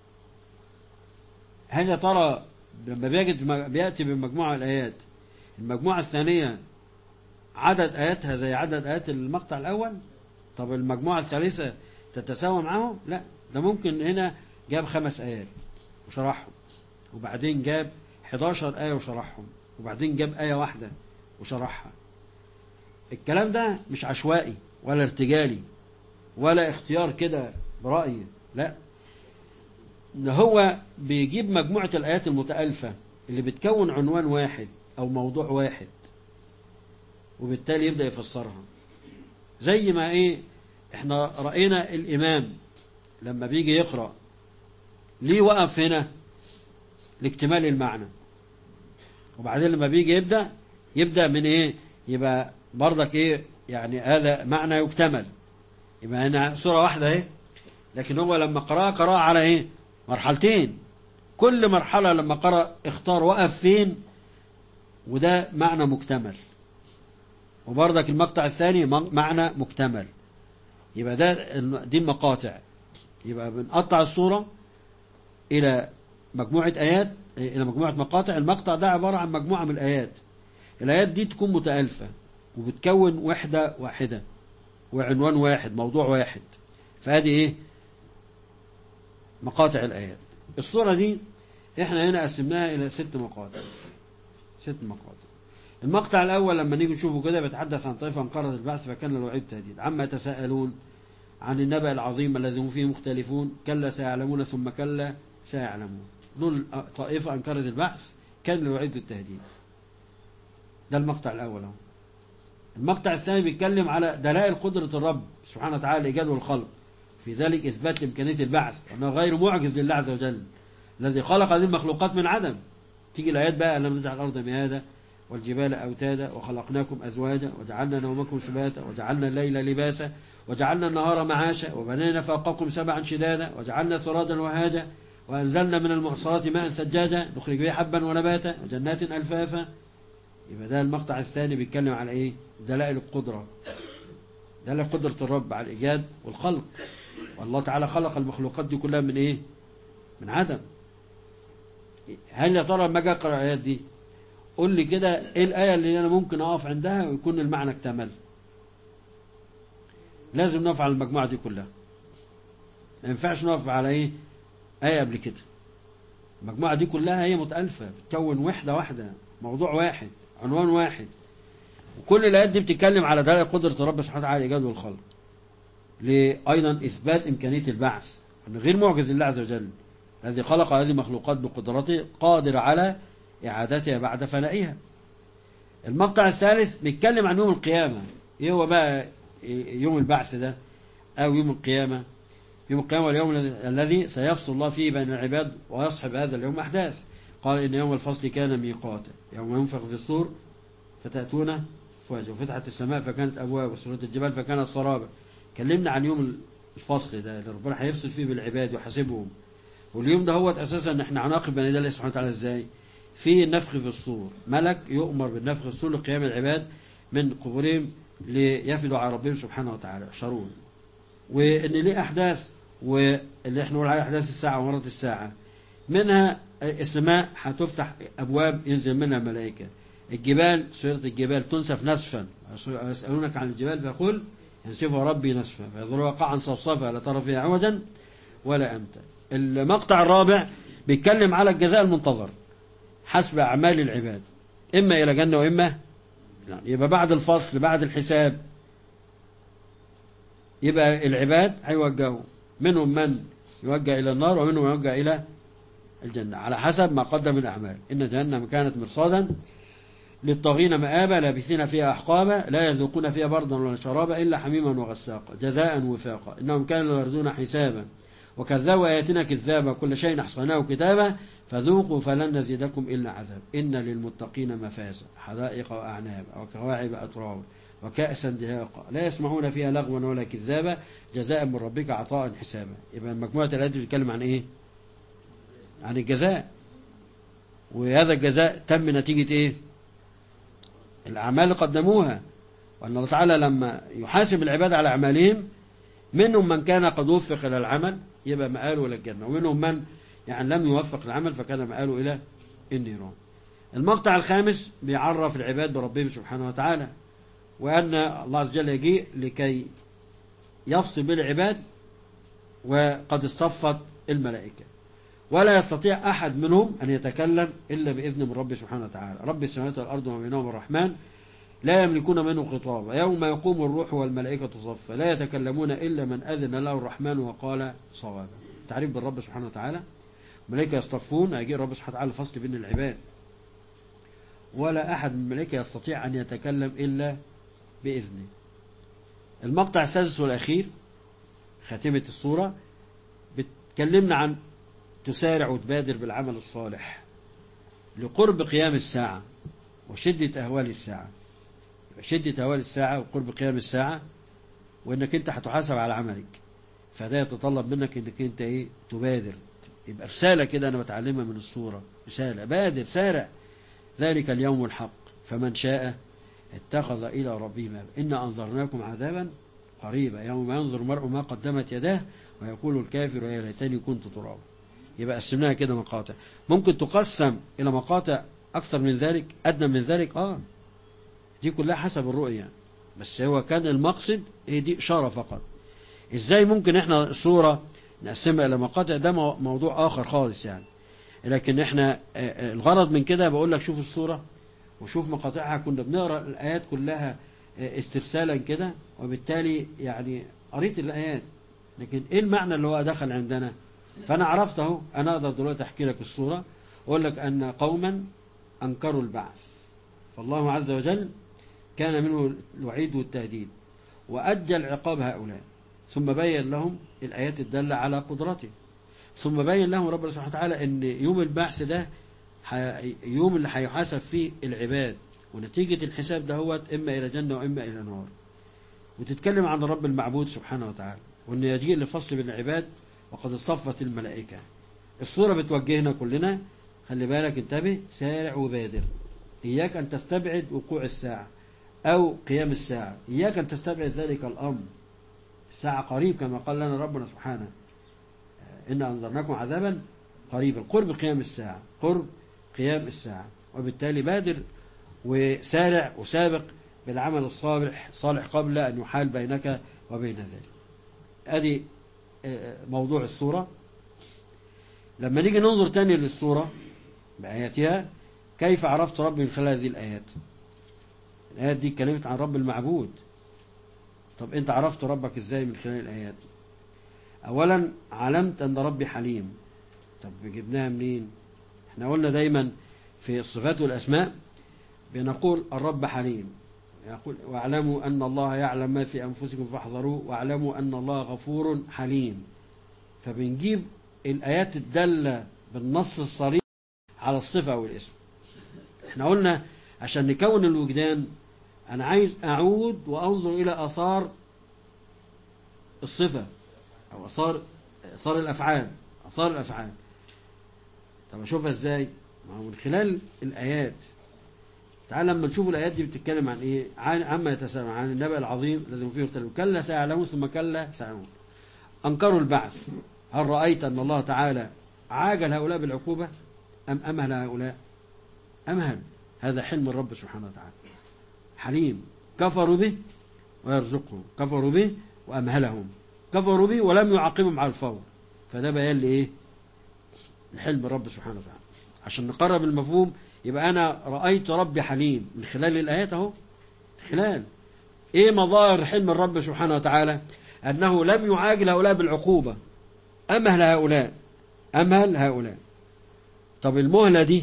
[SPEAKER 2] هل يا ترى لما بيجد بيأتي بمجموعة الآيات المجموعة الثانية عدد آياتها زي عدد آيات المقطع الأول طب المجموعة الثالثة تتساوى معاهم لا ده ممكن هنا جاب خمس آيات وشرحهم وبعدين جاب 11 آية وشرحهم وبعدين جاب آية واحدة وشرحها الكلام ده مش عشوائي ولا ارتجالي ولا اختيار كده برأيي لا ان هو بيجيب مجموعة الآيات المتألفة اللي بتكون عنوان واحد أو موضوع واحد وبالتالي يبدأ يفسرها زي ما ايه احنا رأينا الإمام لما بيجي يقرأ ليه وقف هنا لاكتمال المعنى وبعدين لما بيجي يبدأ يبدأ من ايه يبقى برضك ايه يعني هذا معنى يكتمل يبقى هنا سورة واحدة ايه لكن هو لما قرأ قرأ على ايه مرحلتين كل مرحلة لما قرأ اختار وقف فين وده معنى مكتمل وبرضك المقطع الثاني معنى مكتمل يبقى ده دي المقاطع يبقى بنقطع الصورة إلى مجموعة آيات إلى مجموعة مقاطع المقطع ده عبارة عن مجموعة من الآيات الآيات دي تكون متألفة وبتكون وحدة واحدة وعنوان واحد موضوع واحد فهذه إيه مقاطع الآيات الصورة دي إحنا هنا قسمناها إلى ست مقاطع ست مقاطع المقطع الأول لما نيجي نشوفه كده بيتحدث عن طائفة انقرضت البعث فكان الوعيد تهديد عما يتساءلون عن النبأ العظيم الذي هم فيه مختلفون كلا سيعلمون ثم كلا سيعلمون دول طائفة أنكرت البعث كان الوعيد التهديد ده المقطع الأول اهو المقطع الثاني بيتكلم على دلائل قدرة الرب سبحانه وتعالى الإيجاد والخلق في ذلك إثبات إمكانية البعث وأنه غير معجز لله عز وجل الذي خلق هذه المخلوقات من عدم تيجي الآيات بقى ألم نجعل الأرض مهادا والجبال أوتادا وخلقناكم أزواجا وجعلنا نومكم سباتا وجعلنا الليل لباسا وجعلنا النهار معاشا وبنينا فوقكم سبعا شدادا وجعلنا سرادا وهاجا وأنزلنا من المعصرات ماء سجاجا نخرج به حبا ونباتا وجنات ألفافا يبقى ده المقطع الثاني بيتكلم على إيه دلائل القدرة دلائل قدرة الرب على الإيجاد والخلق والله تعالى خلق المخلوقات دي كلها من إيه من عدم هل يا ترى لما اجي اقرا الايات دي قول لي كده ايه الايه اللي انا ممكن اقف عندها ويكون المعنى اكتمل لازم نقف على المجموعه دي كلها ما ينفعش نقف على ايه ايه قبل كده المجموعه دي كلها هي متالفه بتكون وحده واحده موضوع واحد عنوان واحد وكل الايات دي بتتكلم على دلائل قدره الرب سبحانه وتعالى الايجاد والخلق ايضا اثبات امكانيه البعث ان غير معجز لله عز وجل الذي خلق هذه المخلوقات بقدرته قادر على إعادتها بعد فنائها المقطع الثالث بيتكلم عن يوم القيامة ايه هو بقى يوم البعث ده أو يوم القيامة يوم القيامة اليوم الذي سيفصل الله فيه بين العباد ويصحب هذا اليوم أحداث قال إن يوم الفصل كان ميقاتا يوم ينفخ في الصور فتأتون فواجه وفتحت السماء فكانت أبواب وسرت الجبال فكانت سرابا كلمنا عن يوم الفصل ده اللي ربنا هيفصل فيه بالعباد ويحاسبهم واليوم ده هو اساسا ان احنا هنعاقب بني الله سبحانه وتعالى ازاي في النفخ في الصور ملك يؤمر بالنفخ في الصور لقيام العباد من قبورهم ليفدوا على ربهم سبحانه وتعالى يحشرون وان ليه احداث واللي احنا نقول عليها احداث الساعه ومرات الساعه منها السماء هتفتح ابواب ينزل منها الملائكه الجبال سوره الجبال تنسف نسفا يسالونك عن الجبال فيقول ينسفها ربي نسفا فيذروها قاعا صفصفا لا ترى فيها عوجا ولا امتا المقطع الرابع بيتكلم على الجزاء المنتظر حسب أعمال العباد إما إلى جنة وإما يعني يبقى بعد الفصل بعد الحساب يبقى العباد هيوجهوا منهم من يوجه إلى النار ومنهم يوجه إلى الجنة على حسب ما قدم من أعمال إن جهنم كانت مرصادا للطاغين مآبا لابثين فيها أحقابا لا يذوقون فيها بردا ولا شرابا إلا حميما وغساقا جزاء وفاقا إنهم كانوا يردون حسابا وكذبوا آياتنا كذابا كل شيء أحصيناه كتابا فذوقوا فلن نزيدكم إلا عذاب إن للمتقين مفازا حدائق وأعناب وكواعب أتراب وكأسا دهاقا لا يسمعون فيها لغوا ولا كذابا جزاء من ربك عطاء حسابا يبقى مجموعة الآيات بتتكلم عن إيه؟ عن الجزاء وهذا الجزاء تم نتيجة إيه؟ الأعمال اللي قدموها وأن الله تعالى لما يحاسب العباد على أعمالهم منهم من كان قد وفق إلى العمل يبقى مآله إلى الجنة ومنهم من يعني لم يوفق العمل فكان مآله إلى النيران المقطع الخامس بيعرف العباد بربهم سبحانه وتعالى وأن الله عز وجل يجيء لكي يفصل بالعباد وقد اصطفت الملائكة ولا يستطيع أحد منهم أن يتكلم إلا بإذن من رب سبحانه وتعالى رب السماوات والأرض وما بينهم الرحمن لا يملكون منه خطابا يوم يقوم الروح والملائكة صفا لا يتكلمون إلا من أذن له الرحمن وقال صوابا تعريف بالرب سبحانه وتعالى الملائكة يصطفون أجي رب سبحانه وتعالى الفصل بين العباد ولا أحد من الملائكة يستطيع أن يتكلم إلا بإذنه المقطع السادس والأخير خاتمة الصورة بتكلمنا عن تسارع وتبادر بالعمل الصالح لقرب قيام الساعة وشدة أهوال الساعة شدة أهوال الساعة وقرب قيام الساعة وإنك أنت هتحاسب على عملك فده يتطلب منك إنك أنت إيه تبادر يبقى رسالة كده أنا بتعلمها من الصورة رسالة بادر سارع ذلك اليوم الحق فمن شاء اتخذ إلى ربه مابا إنا أنظرناكم عذابا قريبا يوم ينظر المرء ما قدمت يداه ويقول الكافر يا ليتني كنت ترابا يبقى قسمناها كده مقاطع ممكن تقسم إلى مقاطع أكثر من ذلك أدنى من ذلك آه دي كلها حسب الرؤية بس هو كان المقصد هي دي إشارة فقط إزاي ممكن إحنا الصورة نقسمها إلى مقاطع ده مو- موضوع آخر خالص يعني لكن إحنا آه، آه، الغرض من كده بقول لك شوف الصورة وشوف مقاطعها كنا بنقرأ الآيات كلها آه، استرسالا كده وبالتالي يعني قريت الآيات لكن إيه المعنى اللي هو دخل عندنا فأنا عرفت أهو أنا أقدر دلوقتي أحكي لك الصورة أقول لك أن قوما أنكروا البعث فالله عز وجل كان منه الوعيد والتهديد وأجل عقاب هؤلاء ثم بين لهم الآيات الدالة على قدرته ثم بين لهم ربنا سبحانه وتعالى أن يوم البعث ده ح- يوم اللي هيحاسب فيه العباد ونتيجة الحساب ده هو إما إلى جنة وإما إلى نار وتتكلم عن الرب المعبود سبحانه وتعالى وأن يجيء لفصل بين العباد وقد اصطفت الملائكة الصورة بتوجهنا كلنا خلي بالك انتبه سارع وبادر إياك أن تستبعد وقوع الساعة أو قيام الساعة إياك أن تستبعد ذلك الأمر الساعة قريب كما قال لنا ربنا سبحانه إن أنذرناكم عذابا قريبا قرب قيام الساعة قرب قيام الساعة وبالتالي بادر وسارع وسابق بالعمل الصالح صالح قبل أن يحال بينك وبين ذلك هذه آه، موضوع الصورة لما نيجي ننظر تاني للصورة بآياتها كيف عرفت ربي من خلال هذه الآيات الآيات دي اتكلمت عن رب المعبود طب أنت عرفت ربك إزاي من خلال الآيات أولا علمت أن ربي حليم طب جبناها منين احنا قلنا دايما في الصفات والأسماء بنقول الرب حليم يقول واعلموا أن الله يعلم ما في أنفسكم فاحذروه واعلموا أن الله غفور حليم فبنجيب الآيات الدالة بالنص الصريح على الصفة أو الاسم احنا قلنا عشان نكون الوجدان أنا عايز أعود وأنظر إلى آثار الصفة أو آثار آثار الأفعال آثار الأفعال طب أشوفها إزاي؟ ما هو من خلال الآيات تعال لما نشوف الآيات دي بتتكلم عن إيه؟ عن عما يتسامع عن النبأ العظيم الذي هم فيه يختلفون كلا سيعلمون ثم كلا سيعلمون أنكروا البعث هل رأيت أن الله تعالى عاجل هؤلاء بالعقوبة أم أمهل هؤلاء أمهل هذا حلم الرب سبحانه وتعالى حليم كفروا به ويرزقهم كفروا به وأمهلهم كفروا به ولم يعاقبهم على الفور فده بيان لإيه لحلم الرب سبحانه وتعالى عشان نقرب المفهوم يبقى أنا رأيت ربي حليم من خلال الآيات أهو خلال إيه مظاهر حلم الرب سبحانه وتعالى أنه لم يعاجل هؤلاء بالعقوبة أمهل هؤلاء أمهل هؤلاء طب المهلة دي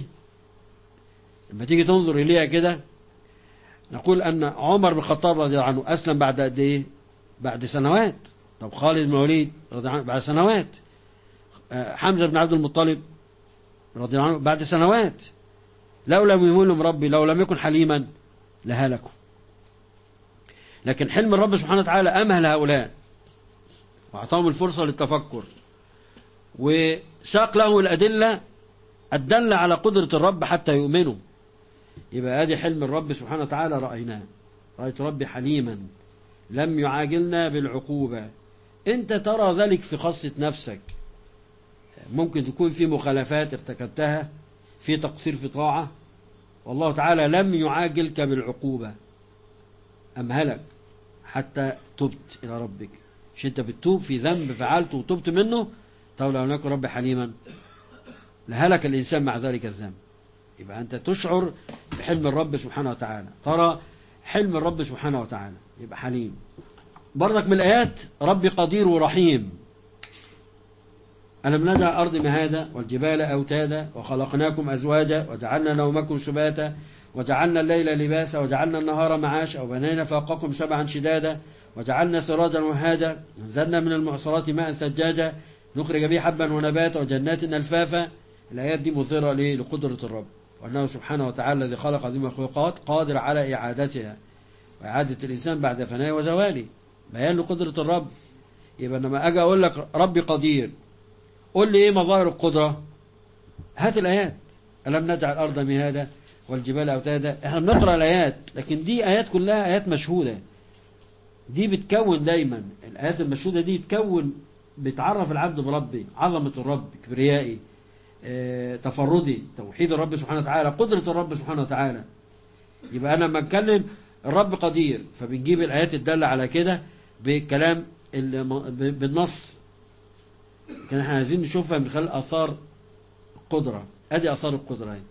[SPEAKER 2] لما تيجي تنظر إليها كده نقول أن عمر بن الخطاب رضي الله عنه أسلم بعد قد إيه؟ بعد سنوات طب خالد بن الوليد رضي الله عنه بعد سنوات آه، حمزة بن عبد المطلب رضي الله عنه بعد سنوات لو لم يهملهم ربي لو لم يكن حليما لهلكوا لكن حلم الرب سبحانه وتعالى أمهل هؤلاء وأعطاهم الفرصة للتفكر وساق لهم الأدلة الدالة على قدرة الرب حتى يؤمنوا يبقى ادي حلم الرب سبحانه وتعالى رأيناه رأيت ربي حليما لم يعاجلنا بالعقوبة انت ترى ذلك في خاصة نفسك ممكن تكون في مخالفات ارتكبتها في تقصير في طاعة والله تعالى لم يعاجلك بالعقوبة أمهلك حتى تبت إلى ربك مش انت بتتوب في ذنب فعلته وتبت منه طب لو لم يكن ربي حليما لهلك الإنسان مع ذلك الذنب يبقى أنت تشعر بحلم الرب سبحانه وتعالى ترى حلم الرب سبحانه وتعالى يبقى حليم برضك من الآيات ربي قدير ورحيم ألم نجعل الأرض مهادا والجبال أوتادا وخلقناكم أزواجا وجعلنا نومكم سباتا وجعلنا الليل لباسا وجعلنا النهار معاشا وبنينا فوقكم سبعا شدادا وجعلنا سراجا وهاجا نزلنا من المعصرات ماء ثجاجا نخرج به حبا ونباتا وجنات ألفافا الآيات دي مثيرة ليه؟ لقدرة الرب وأنه سبحانه وتعالى الذي خلق عظيم المخلوقات قادر على إعادتها وإعادة الإنسان بعد فناء وزواله بيان لقدرة الرب يبقى لما أجي أقول لك ربي قدير قول لي إيه مظاهر القدرة هات الآيات ألم نجعل الأرض مهادا والجبال أوتادا احنا بنقرأ الآيات لكن دي آيات كلها آيات مشهودة دي بتكون دايما الآيات المشهودة دي تكون بتعرف العبد بربي عظمة الرب كبريائي آه، تفردي توحيد الرب سبحانه وتعالى قدرة الرب سبحانه وتعالى يبقى أنا لما أتكلم الرب قدير فبنجيب الآيات الدالة على كده بكلام ال- ب- بالنص كان احنا عايزين نشوفها من خلال آثار القدرة أدي آثار القدرة اهي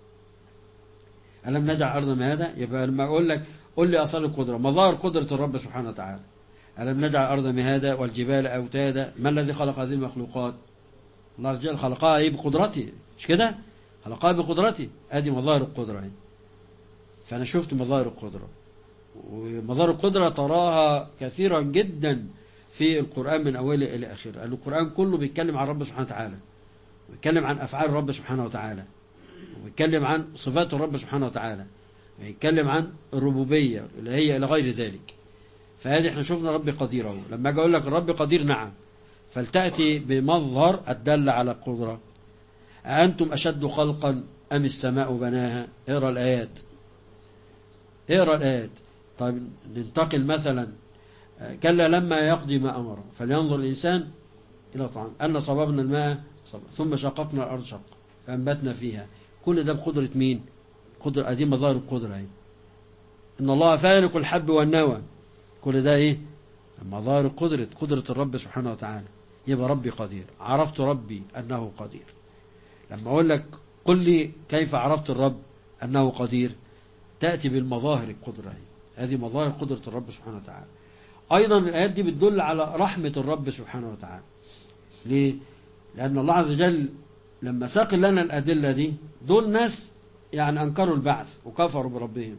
[SPEAKER 2] ألم نجعل الأرض مهادا يبقى لما أقول لك قل لي آثار القدرة مظاهر قدرة الرب سبحانه وتعالى ألم نجعل الأرض مهادا والجبال أوتادا ما الذي خلق هذه المخلوقات الله عز وجل خلقها إيه بقدرته مش كده خلقها بقدرته أدي مظاهر القدرة اهي فأنا شفت مظاهر القدرة ومظاهر القدرة تراها كثيرا جدا في القرآن من أوله إلى آخره لأن القرآن كله بيتكلم عن رب سبحانه وتعالى ويتكلم عن أفعال الرب سبحانه وتعالى ويتكلم عن صفات الرب سبحانه وتعالى ويتكلم عن الربوبية اللي هي إلى غير ذلك فهذه احنا شفنا ربي قدير اهو لما اجي اقول لك الرب قدير نعم فلتأتي بمظهر الدل على القدرة أأنتم أشد خلقا أم السماء بناها اقرأ الآيات اقرأ الآيات طيب ننتقل مثلا آه، كلا لما يقضي ما أمره فلينظر الإنسان إلى طعام أن صببنا الماء صبا ثم شققنا الأرض شقا فأنبتنا فيها كل ده بقدرة مين قدرة دي مظاهر القدرة اهي إن الله فالق الحب والنوى كل ده إيه مظاهر قدرة قدرة الرب سبحانه وتعالى يبقى ربي قدير عرفت ربي أنه قدير لما أقول لك قل لي كيف عرفت الرب أنه قدير تأتي بالمظاهر القدرة هي. هذه مظاهر قدرة الرب سبحانه وتعالى أيضا الآيات دي بتدل على رحمة الرب سبحانه وتعالى ليه؟ لأن الله عز وجل لما ساق لنا الأدلة دي دول ناس يعني أنكروا البعث وكفروا بربهم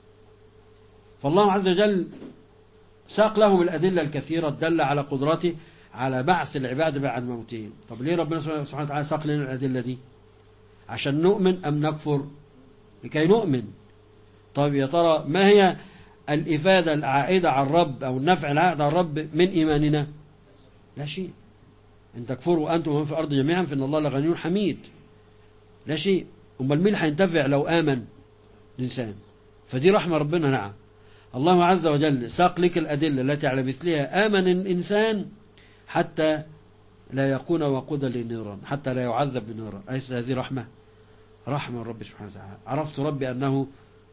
[SPEAKER 2] فالله عز وجل ساق لهم الأدلة الكثيرة الدالة على قدرته على بعث العباد بعد موتهم طب ليه ربنا سبحانه وتعالى ساق لنا الأدلة دي عشان نؤمن أم نكفر لكي نؤمن طيب يا ترى ما هي الإفادة العائدة على الرب أو النفع العائد على الرب من إيماننا لا شيء إن تكفروا أنتم ومن في الأرض جميعا فإن الله لغني حميد لا شيء أمال مين هينتفع لو آمن الإنسان فدي رحمة ربنا نعم الله عز وجل ساق لك الأدلة التي على مثلها آمن الإنسان حتى لا يكون وقودا للنيران حتى لا يعذب بالنيران أليس هذه رحمة رحمة الرب سبحانه وتعالى عرفت ربي أنه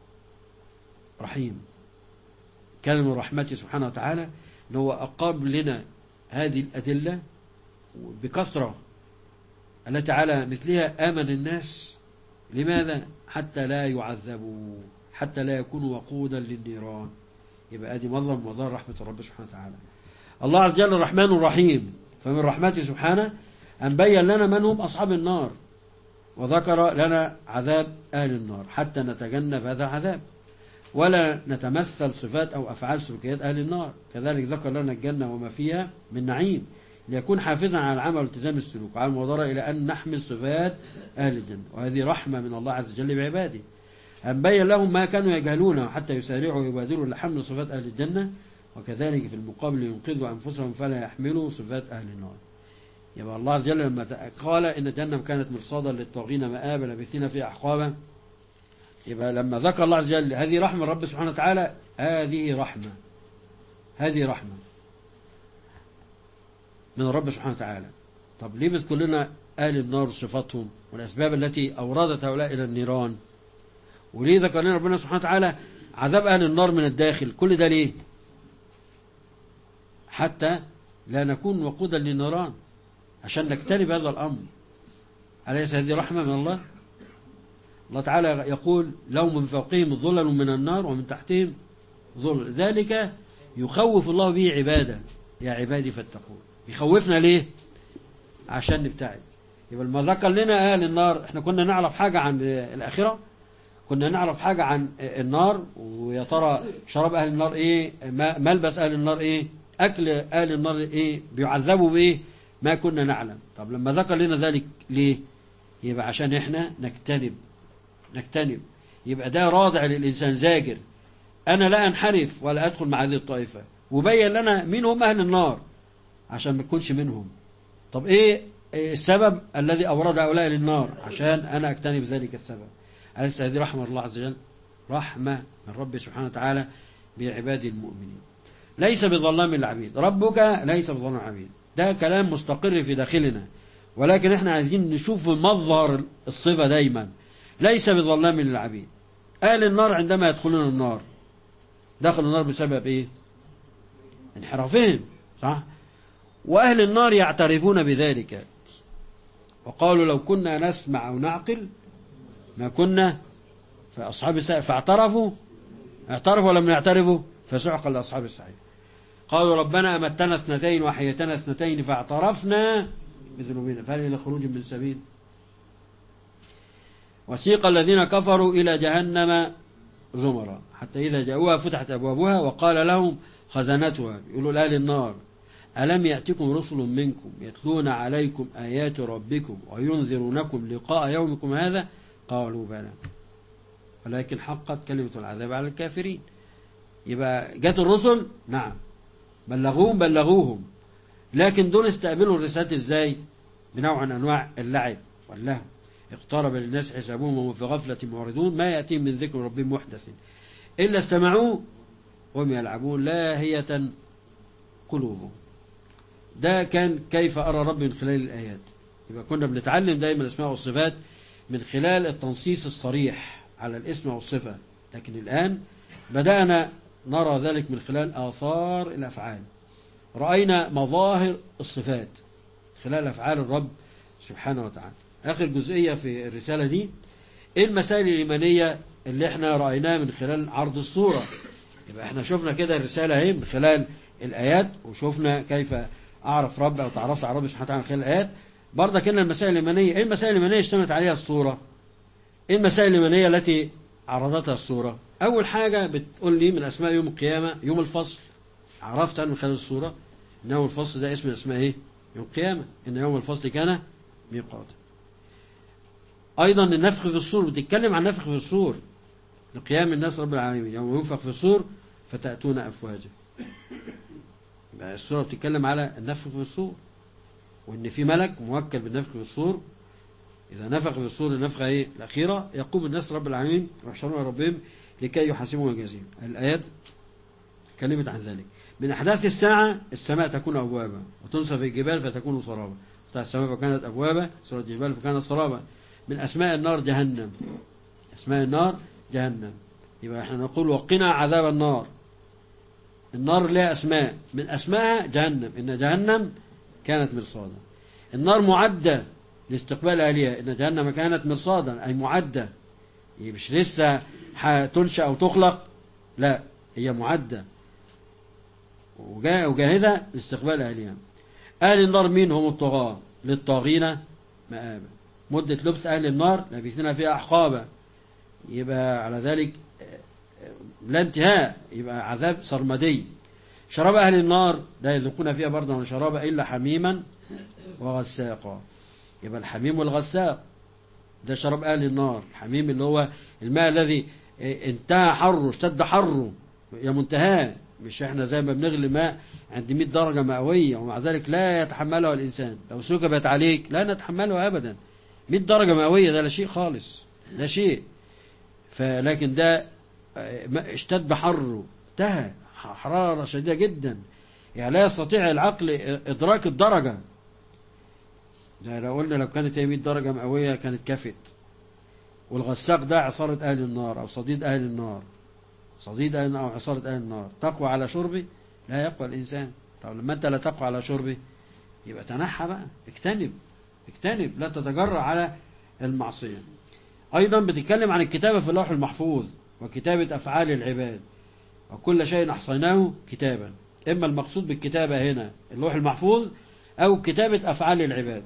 [SPEAKER 2] رحيم كان من رحمته سبحانه وتعالى أنه هو أقام لنا هذه الأدلة بكثرة التي على مثلها آمن الناس لماذا حتى لا يعذبوا حتى لا يكونوا وقودا للنيران يبقى ادي مظهر من مظاهر رحمة الرب سبحانه وتعالى الله عز وجل الرحمن الرحيم فمن رحمته سبحانه أن بين لنا من هم أصحاب النار وذكر لنا عذاب أهل النار حتى نتجنب هذا العذاب ولا نتمثل صفات أو أفعال سلوكيات أهل النار كذلك ذكر لنا الجنة وما فيها من نعيم ليكون حافظا على العمل والتزام السلوك وعلى المبادرة إلى أن نحمل صفات أهل الجنة وهذه رحمة من الله عز وجل بعباده أن بين لهم ما كانوا يجهلونه حتى يسارعوا ويبادروا لحمل صفات أهل الجنة وكذلك في المقابل ينقذوا أنفسهم فلا يحملوا صفات أهل النار يبقى الله عز وجل لما قال إن الجنة كانت مرصادا للطاغين مآبا لبثين فيها أحقابا يبقى لما ذكر الله عز وجل هذه رحمة الرب سبحانه وتعالى هذه رحمة هذه رحمة من الرب سبحانه وتعالى طب ليه بيذكر لنا أهل النار صفاتهم والأسباب التي أوردت هؤلاء إلى النيران وليه ذكر لنا ربنا سبحانه وتعالى عذاب أهل النار من الداخل كل ده ليه حتى لا نكون وقودا للنيران عشان نجتنب هذا الأمر أليس هذه رحمة من الله الله تعالى يقول لو من فوقهم ظلل من النار ومن تحتهم ظلل ذلك يخوف الله به عباده يا عبادي فاتقون بيخوفنا ليه عشان نبتعد يبقى لما ذكر لنا أهل النار احنا كنا نعرف حاجة عن الآخرة كنا نعرف حاجة عن النار ويا ترى شراب أهل النار إيه ملبس أهل النار إيه أكل أهل النار إيه بيعذبوا بإيه ما كنا نعلم طب لما ذكر لنا ذلك ليه يبقى عشان إحنا نجتنب نجتنب يبقى ده رادع للإنسان زاجر أنا لا أنحرف ولا أدخل مع هذه الطائفة وبين لنا مين هم أهل النار عشان ما تكونش منهم طب إيه السبب الذي أورد هؤلاء للنار عشان أنا أجتنب ذلك السبب أليس هذه رحمة الله عز وجل رحمة من رب سبحانه وتعالى بعباده المؤمنين ليس بظلام للعبيد ربك ليس بظلام العبيد ده كلام مستقر في داخلنا ولكن احنا عايزين نشوف مظهر الصفة دايما ليس بظلام للعبيد أهل النار عندما يدخلون النار دخلوا النار بسبب ايه انحرافهم صح وأهل النار يعترفون بذلك وقالوا لو كنا نسمع أو نعقل ما كنا فأصحاب السعير فاعترفوا اعترفوا ولم يعترفوا فسحقا لأصحاب السعير قالوا ربنا أمتنا اثنتين وحيتنا اثنتين فاعترفنا بذنوبنا فهل إلى خروج من سبيل وسيق الذين كفروا إلى جهنم زمرا حتى إذا جاءوها فتحت أبوابها وقال لهم خزنتها يقولوا لأهل النار ألم يأتكم رسل منكم يتلون عليكم آيات ربكم وينذرونكم لقاء يومكم هذا قالوا بلى ولكن حقت كلمة العذاب على الكافرين يبقى جت الرسل نعم بلغوهم بلغوهم لكن دول استقبلوا الرسالة ازاي بنوع من انواع اللعب واللهو اقترب للناس حسابهم وهم في غفلة معرضون ما يأتيهم من ذكر ربهم محدث إلا استمعوه وهم يلعبون لاهية قلوبهم ده كان كيف أرى ربي من خلال الآيات يبقى كنا بنتعلم دايما الأسماء والصفات من خلال التنصيص الصريح على الاسم والصفة لكن الآن بدأنا نرى ذلك من خلال آثار الأفعال رأينا مظاهر الصفات خلال أفعال الرب سبحانه وتعالى آخر جزئية في الرسالة دي إيه المسائل الإيمانية اللي احنا رأيناها من خلال عرض الصورة يبقى احنا شفنا كده الرسالة اهي من خلال الآيات وشفنا كيف أعرف رب أو تعرفت على رب سبحانه وتعالى من خلال الآيات برضه كنا المسائل الإيمانية إيه المسائل الإيمانية اشتملت عليها الصورة إيه المسائل الإيمانية التي عرضتها الصورة أول حاجة بتقول لي من أسماء يوم القيامة يوم الفصل عرفت أنا من خلال الصورة إن يوم الفصل ده اسم من أسماء إيه يوم القيامة إن يوم الفصل كان ميقاتا أيضا النفخ في الصور بتتكلم عن نفخ في الصور لقيام الناس رب العالمين يوم ينفخ في الصور فتأتون أفواجا يبقى السورة بتتكلم على النفخ في الصور وإن في ملك موكل بالنفخ في الصور إذا نفخ في الصور النفخة إيه الأخيرة يقوم الناس رب العالمين ويحشرون ربهم لكي يحاسبوا ويجازيهم الآيات كلمت عن ذلك من أحداث الساعة السماء تكون أبوابا وتنصف الجبال فتكون سرابا بتاع السماء فكانت أبوابا سورة الجبال فكانت سرابا من أسماء النار جهنم أسماء النار جهنم يبقى احنا نقول وقنا عذاب النار النار لها أسماء من أسمائها جهنم إن جهنم كانت مرصادا النار معدة لاستقبال أهلها إن جهنم كانت مرصادا أي معدة هي مش لسه تنشأ أو تخلق لا هي معدة وجاهزة لاستقبال أهلها أهل النار مين هم الطغاة للطاغين مآبا مدة لبس أهل النار لبثنا فيها أحقابا يبقى على ذلك لا انتهاء يبقى عذاب سرمدي شراب أهل النار لا يذوقون فيها بردا ولا شرابا إلا حميما وغساقا يبقى الحميم والغساق ده شراب أهل النار الحميم اللي هو الماء الذي انتهى حره اشتد حره يا منتهاه مش احنا زي ما بنغلي ماء عند 100 درجة مئوية ومع ذلك لا يتحملها الإنسان لو سكبت عليك لا نتحمله أبدا 100 درجة مئوية ده لا شيء خالص ده شيء فلكن ده اشتد حره انتهى حرارة شديدة جدا يعني لا يستطيع العقل إدراك الدرجة يعني لو قلنا لو كانت هي 100 درجة مئوية كانت كفت والغساق ده عصارة أهل النار أو صديد أهل النار صديد أهل أو عصارة أهل النار تقوى على شربي لا يقوى الإنسان طب لما أنت لا تقوى على شربي يبقى تنحى بقى اجتنب اجتنب لا تتجرأ على المعصية أيضا بتتكلم عن الكتابة في اللوح المحفوظ وكتابة أفعال العباد وكل شيء أحصيناه كتابا إما المقصود بالكتابة هنا اللوح المحفوظ أو كتابة أفعال العباد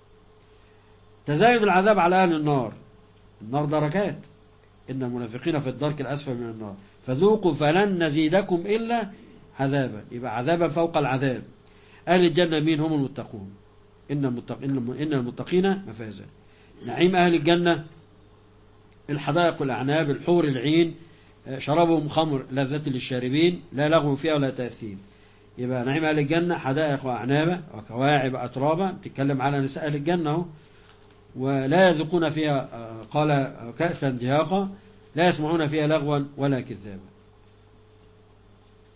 [SPEAKER 2] تزايد العذاب على أهل النار النار دركات إن المنافقين في الدرك الأسفل من النار فذوقوا فلن نزيدكم إلا عذابا يبقى عذابا فوق العذاب أهل الجنة مين هم المتقون إن, المتق... إن المتقين مفازا نعيم أهل الجنة الحدائق والأعناب الحور العين شرابهم خمر لذة للشاربين لا لغو فيها ولا تأثيم يبقى نعيم أهل الجنة حدائق وأعناب وكواعب أترابا تتكلم على نساء أهل الجنة ولا يذوقون فيها قال كأسا دهاقا لا يسمعون فيها لغوا ولا كذابا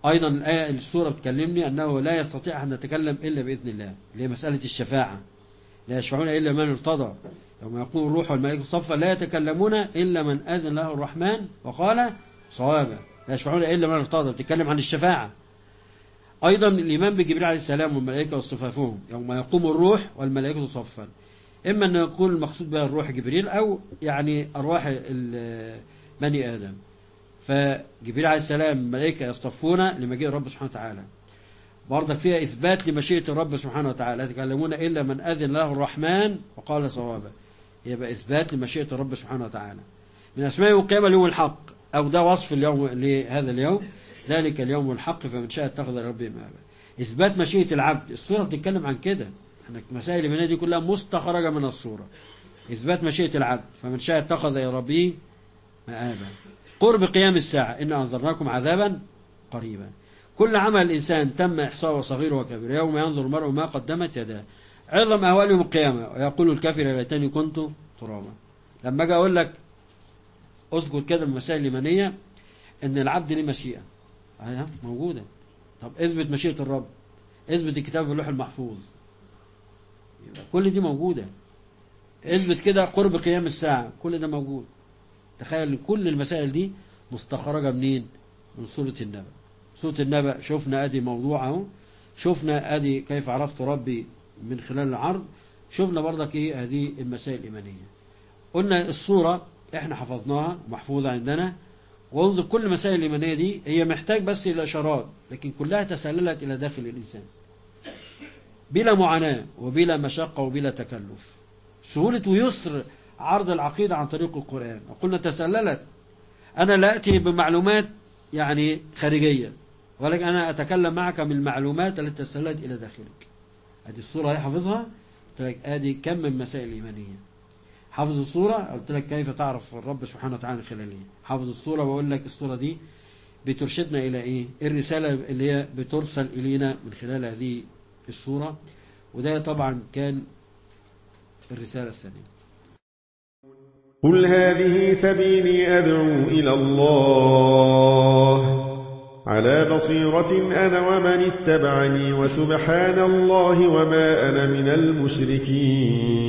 [SPEAKER 2] أيضا الآية السورة بتكلمني أنه لا يستطيع أن نتكلم إلا بإذن الله اللي هي مسألة الشفاعة لا يشفعون إلا من ارتضى يوم يقول الروح والملائكة صفا لا يتكلمون إلا من أذن له الرحمن وقال صوابا لا يشفعون إلا من ارتضى بتتكلم عن الشفاعة أيضا الإيمان بجبريل عليه السلام والملائكة وصفافهم يوم يقوم الروح والملائكة صفا إما أن يكون المقصود بها الروح جبريل أو يعني أرواح ال- بني آدم فجبريل عليه السلام الملائكة يصطفون لمجيء الرب سبحانه وتعالى برضك فيها إثبات لمشيئة الرب سبحانه وتعالى لا يتكلمون إلا من أذن له الرحمن وقال صوابا يبقى إثبات لمشيئة الرب سبحانه وتعالى من أسماء القيامة اليوم الحق أو ده وصف اليوم لهذا اليوم ذلك اليوم الحق فمن شاء اتخذ ربه مآبا إثبات مشيئة العبد الصورة بتتكلم عن كده احنا مسائل الإيمانية دي كلها مستخرجة من الصورة إثبات مشيئة العبد فمن شاء اتخذ إلى ربه مآبا قرب قيام الساعة إن أنظرناكم عذابا قريبا كل عمل الإنسان تم إحصاءه صغير وكبير يوم ينظر المرء ما قدمت يداه عظم أهوال يوم القيامة ويقول الكافر يا ليتني كنت ترابا لما أجي أقول لك أذكر كده من المسائل الإيمانية إن العبد ليه مشيئة أيوة موجودة طب اثبت مشيئة الرب اثبت الكتاب في اللوح المحفوظ يبقى كل دي موجودة اثبت كده قرب قيام الساعة كل ده موجود تخيل ان كل المسائل دي مستخرجة منين من سورة النبأ سورة النبأ شفنا ادي موضوع اهو شفنا ادي كيف عرفت ربي من خلال العرض شفنا برضك ايه هذه المسائل الإيمانية قلنا الصورة احنا حفظناها محفوظة عندنا وانظر كل المسائل الإيمانية دي هي محتاج بس إلى إشارات لكن كلها تسللت إلى داخل الإنسان بلا معاناة وبلا مشقة وبلا تكلف سهولة ويسر عرض العقيدة عن طريق القرآن وقلنا تسللت أنا لا أتي بمعلومات يعني خارجية ولكن أنا أتكلم معك من المعلومات التي تسللت إلى داخلك هذه الصورة هي حافظها قلت لك ادي كم من مسائل الإيمانية حافظ الصورة قلت لك كيف تعرف الرب سبحانه وتعالى من خلالها حافظ الصورة بقول لك الصورة دي بترشدنا إلى إيه الرسالة اللي هي بترسل إلينا من خلال هذه الصورة وده طبعا كان الرسالة الثانية
[SPEAKER 3] قل هذه سبيلي أدعو إلى الله على بصيرة أنا ومن اتبعني وسبحان الله وما أنا من المشركين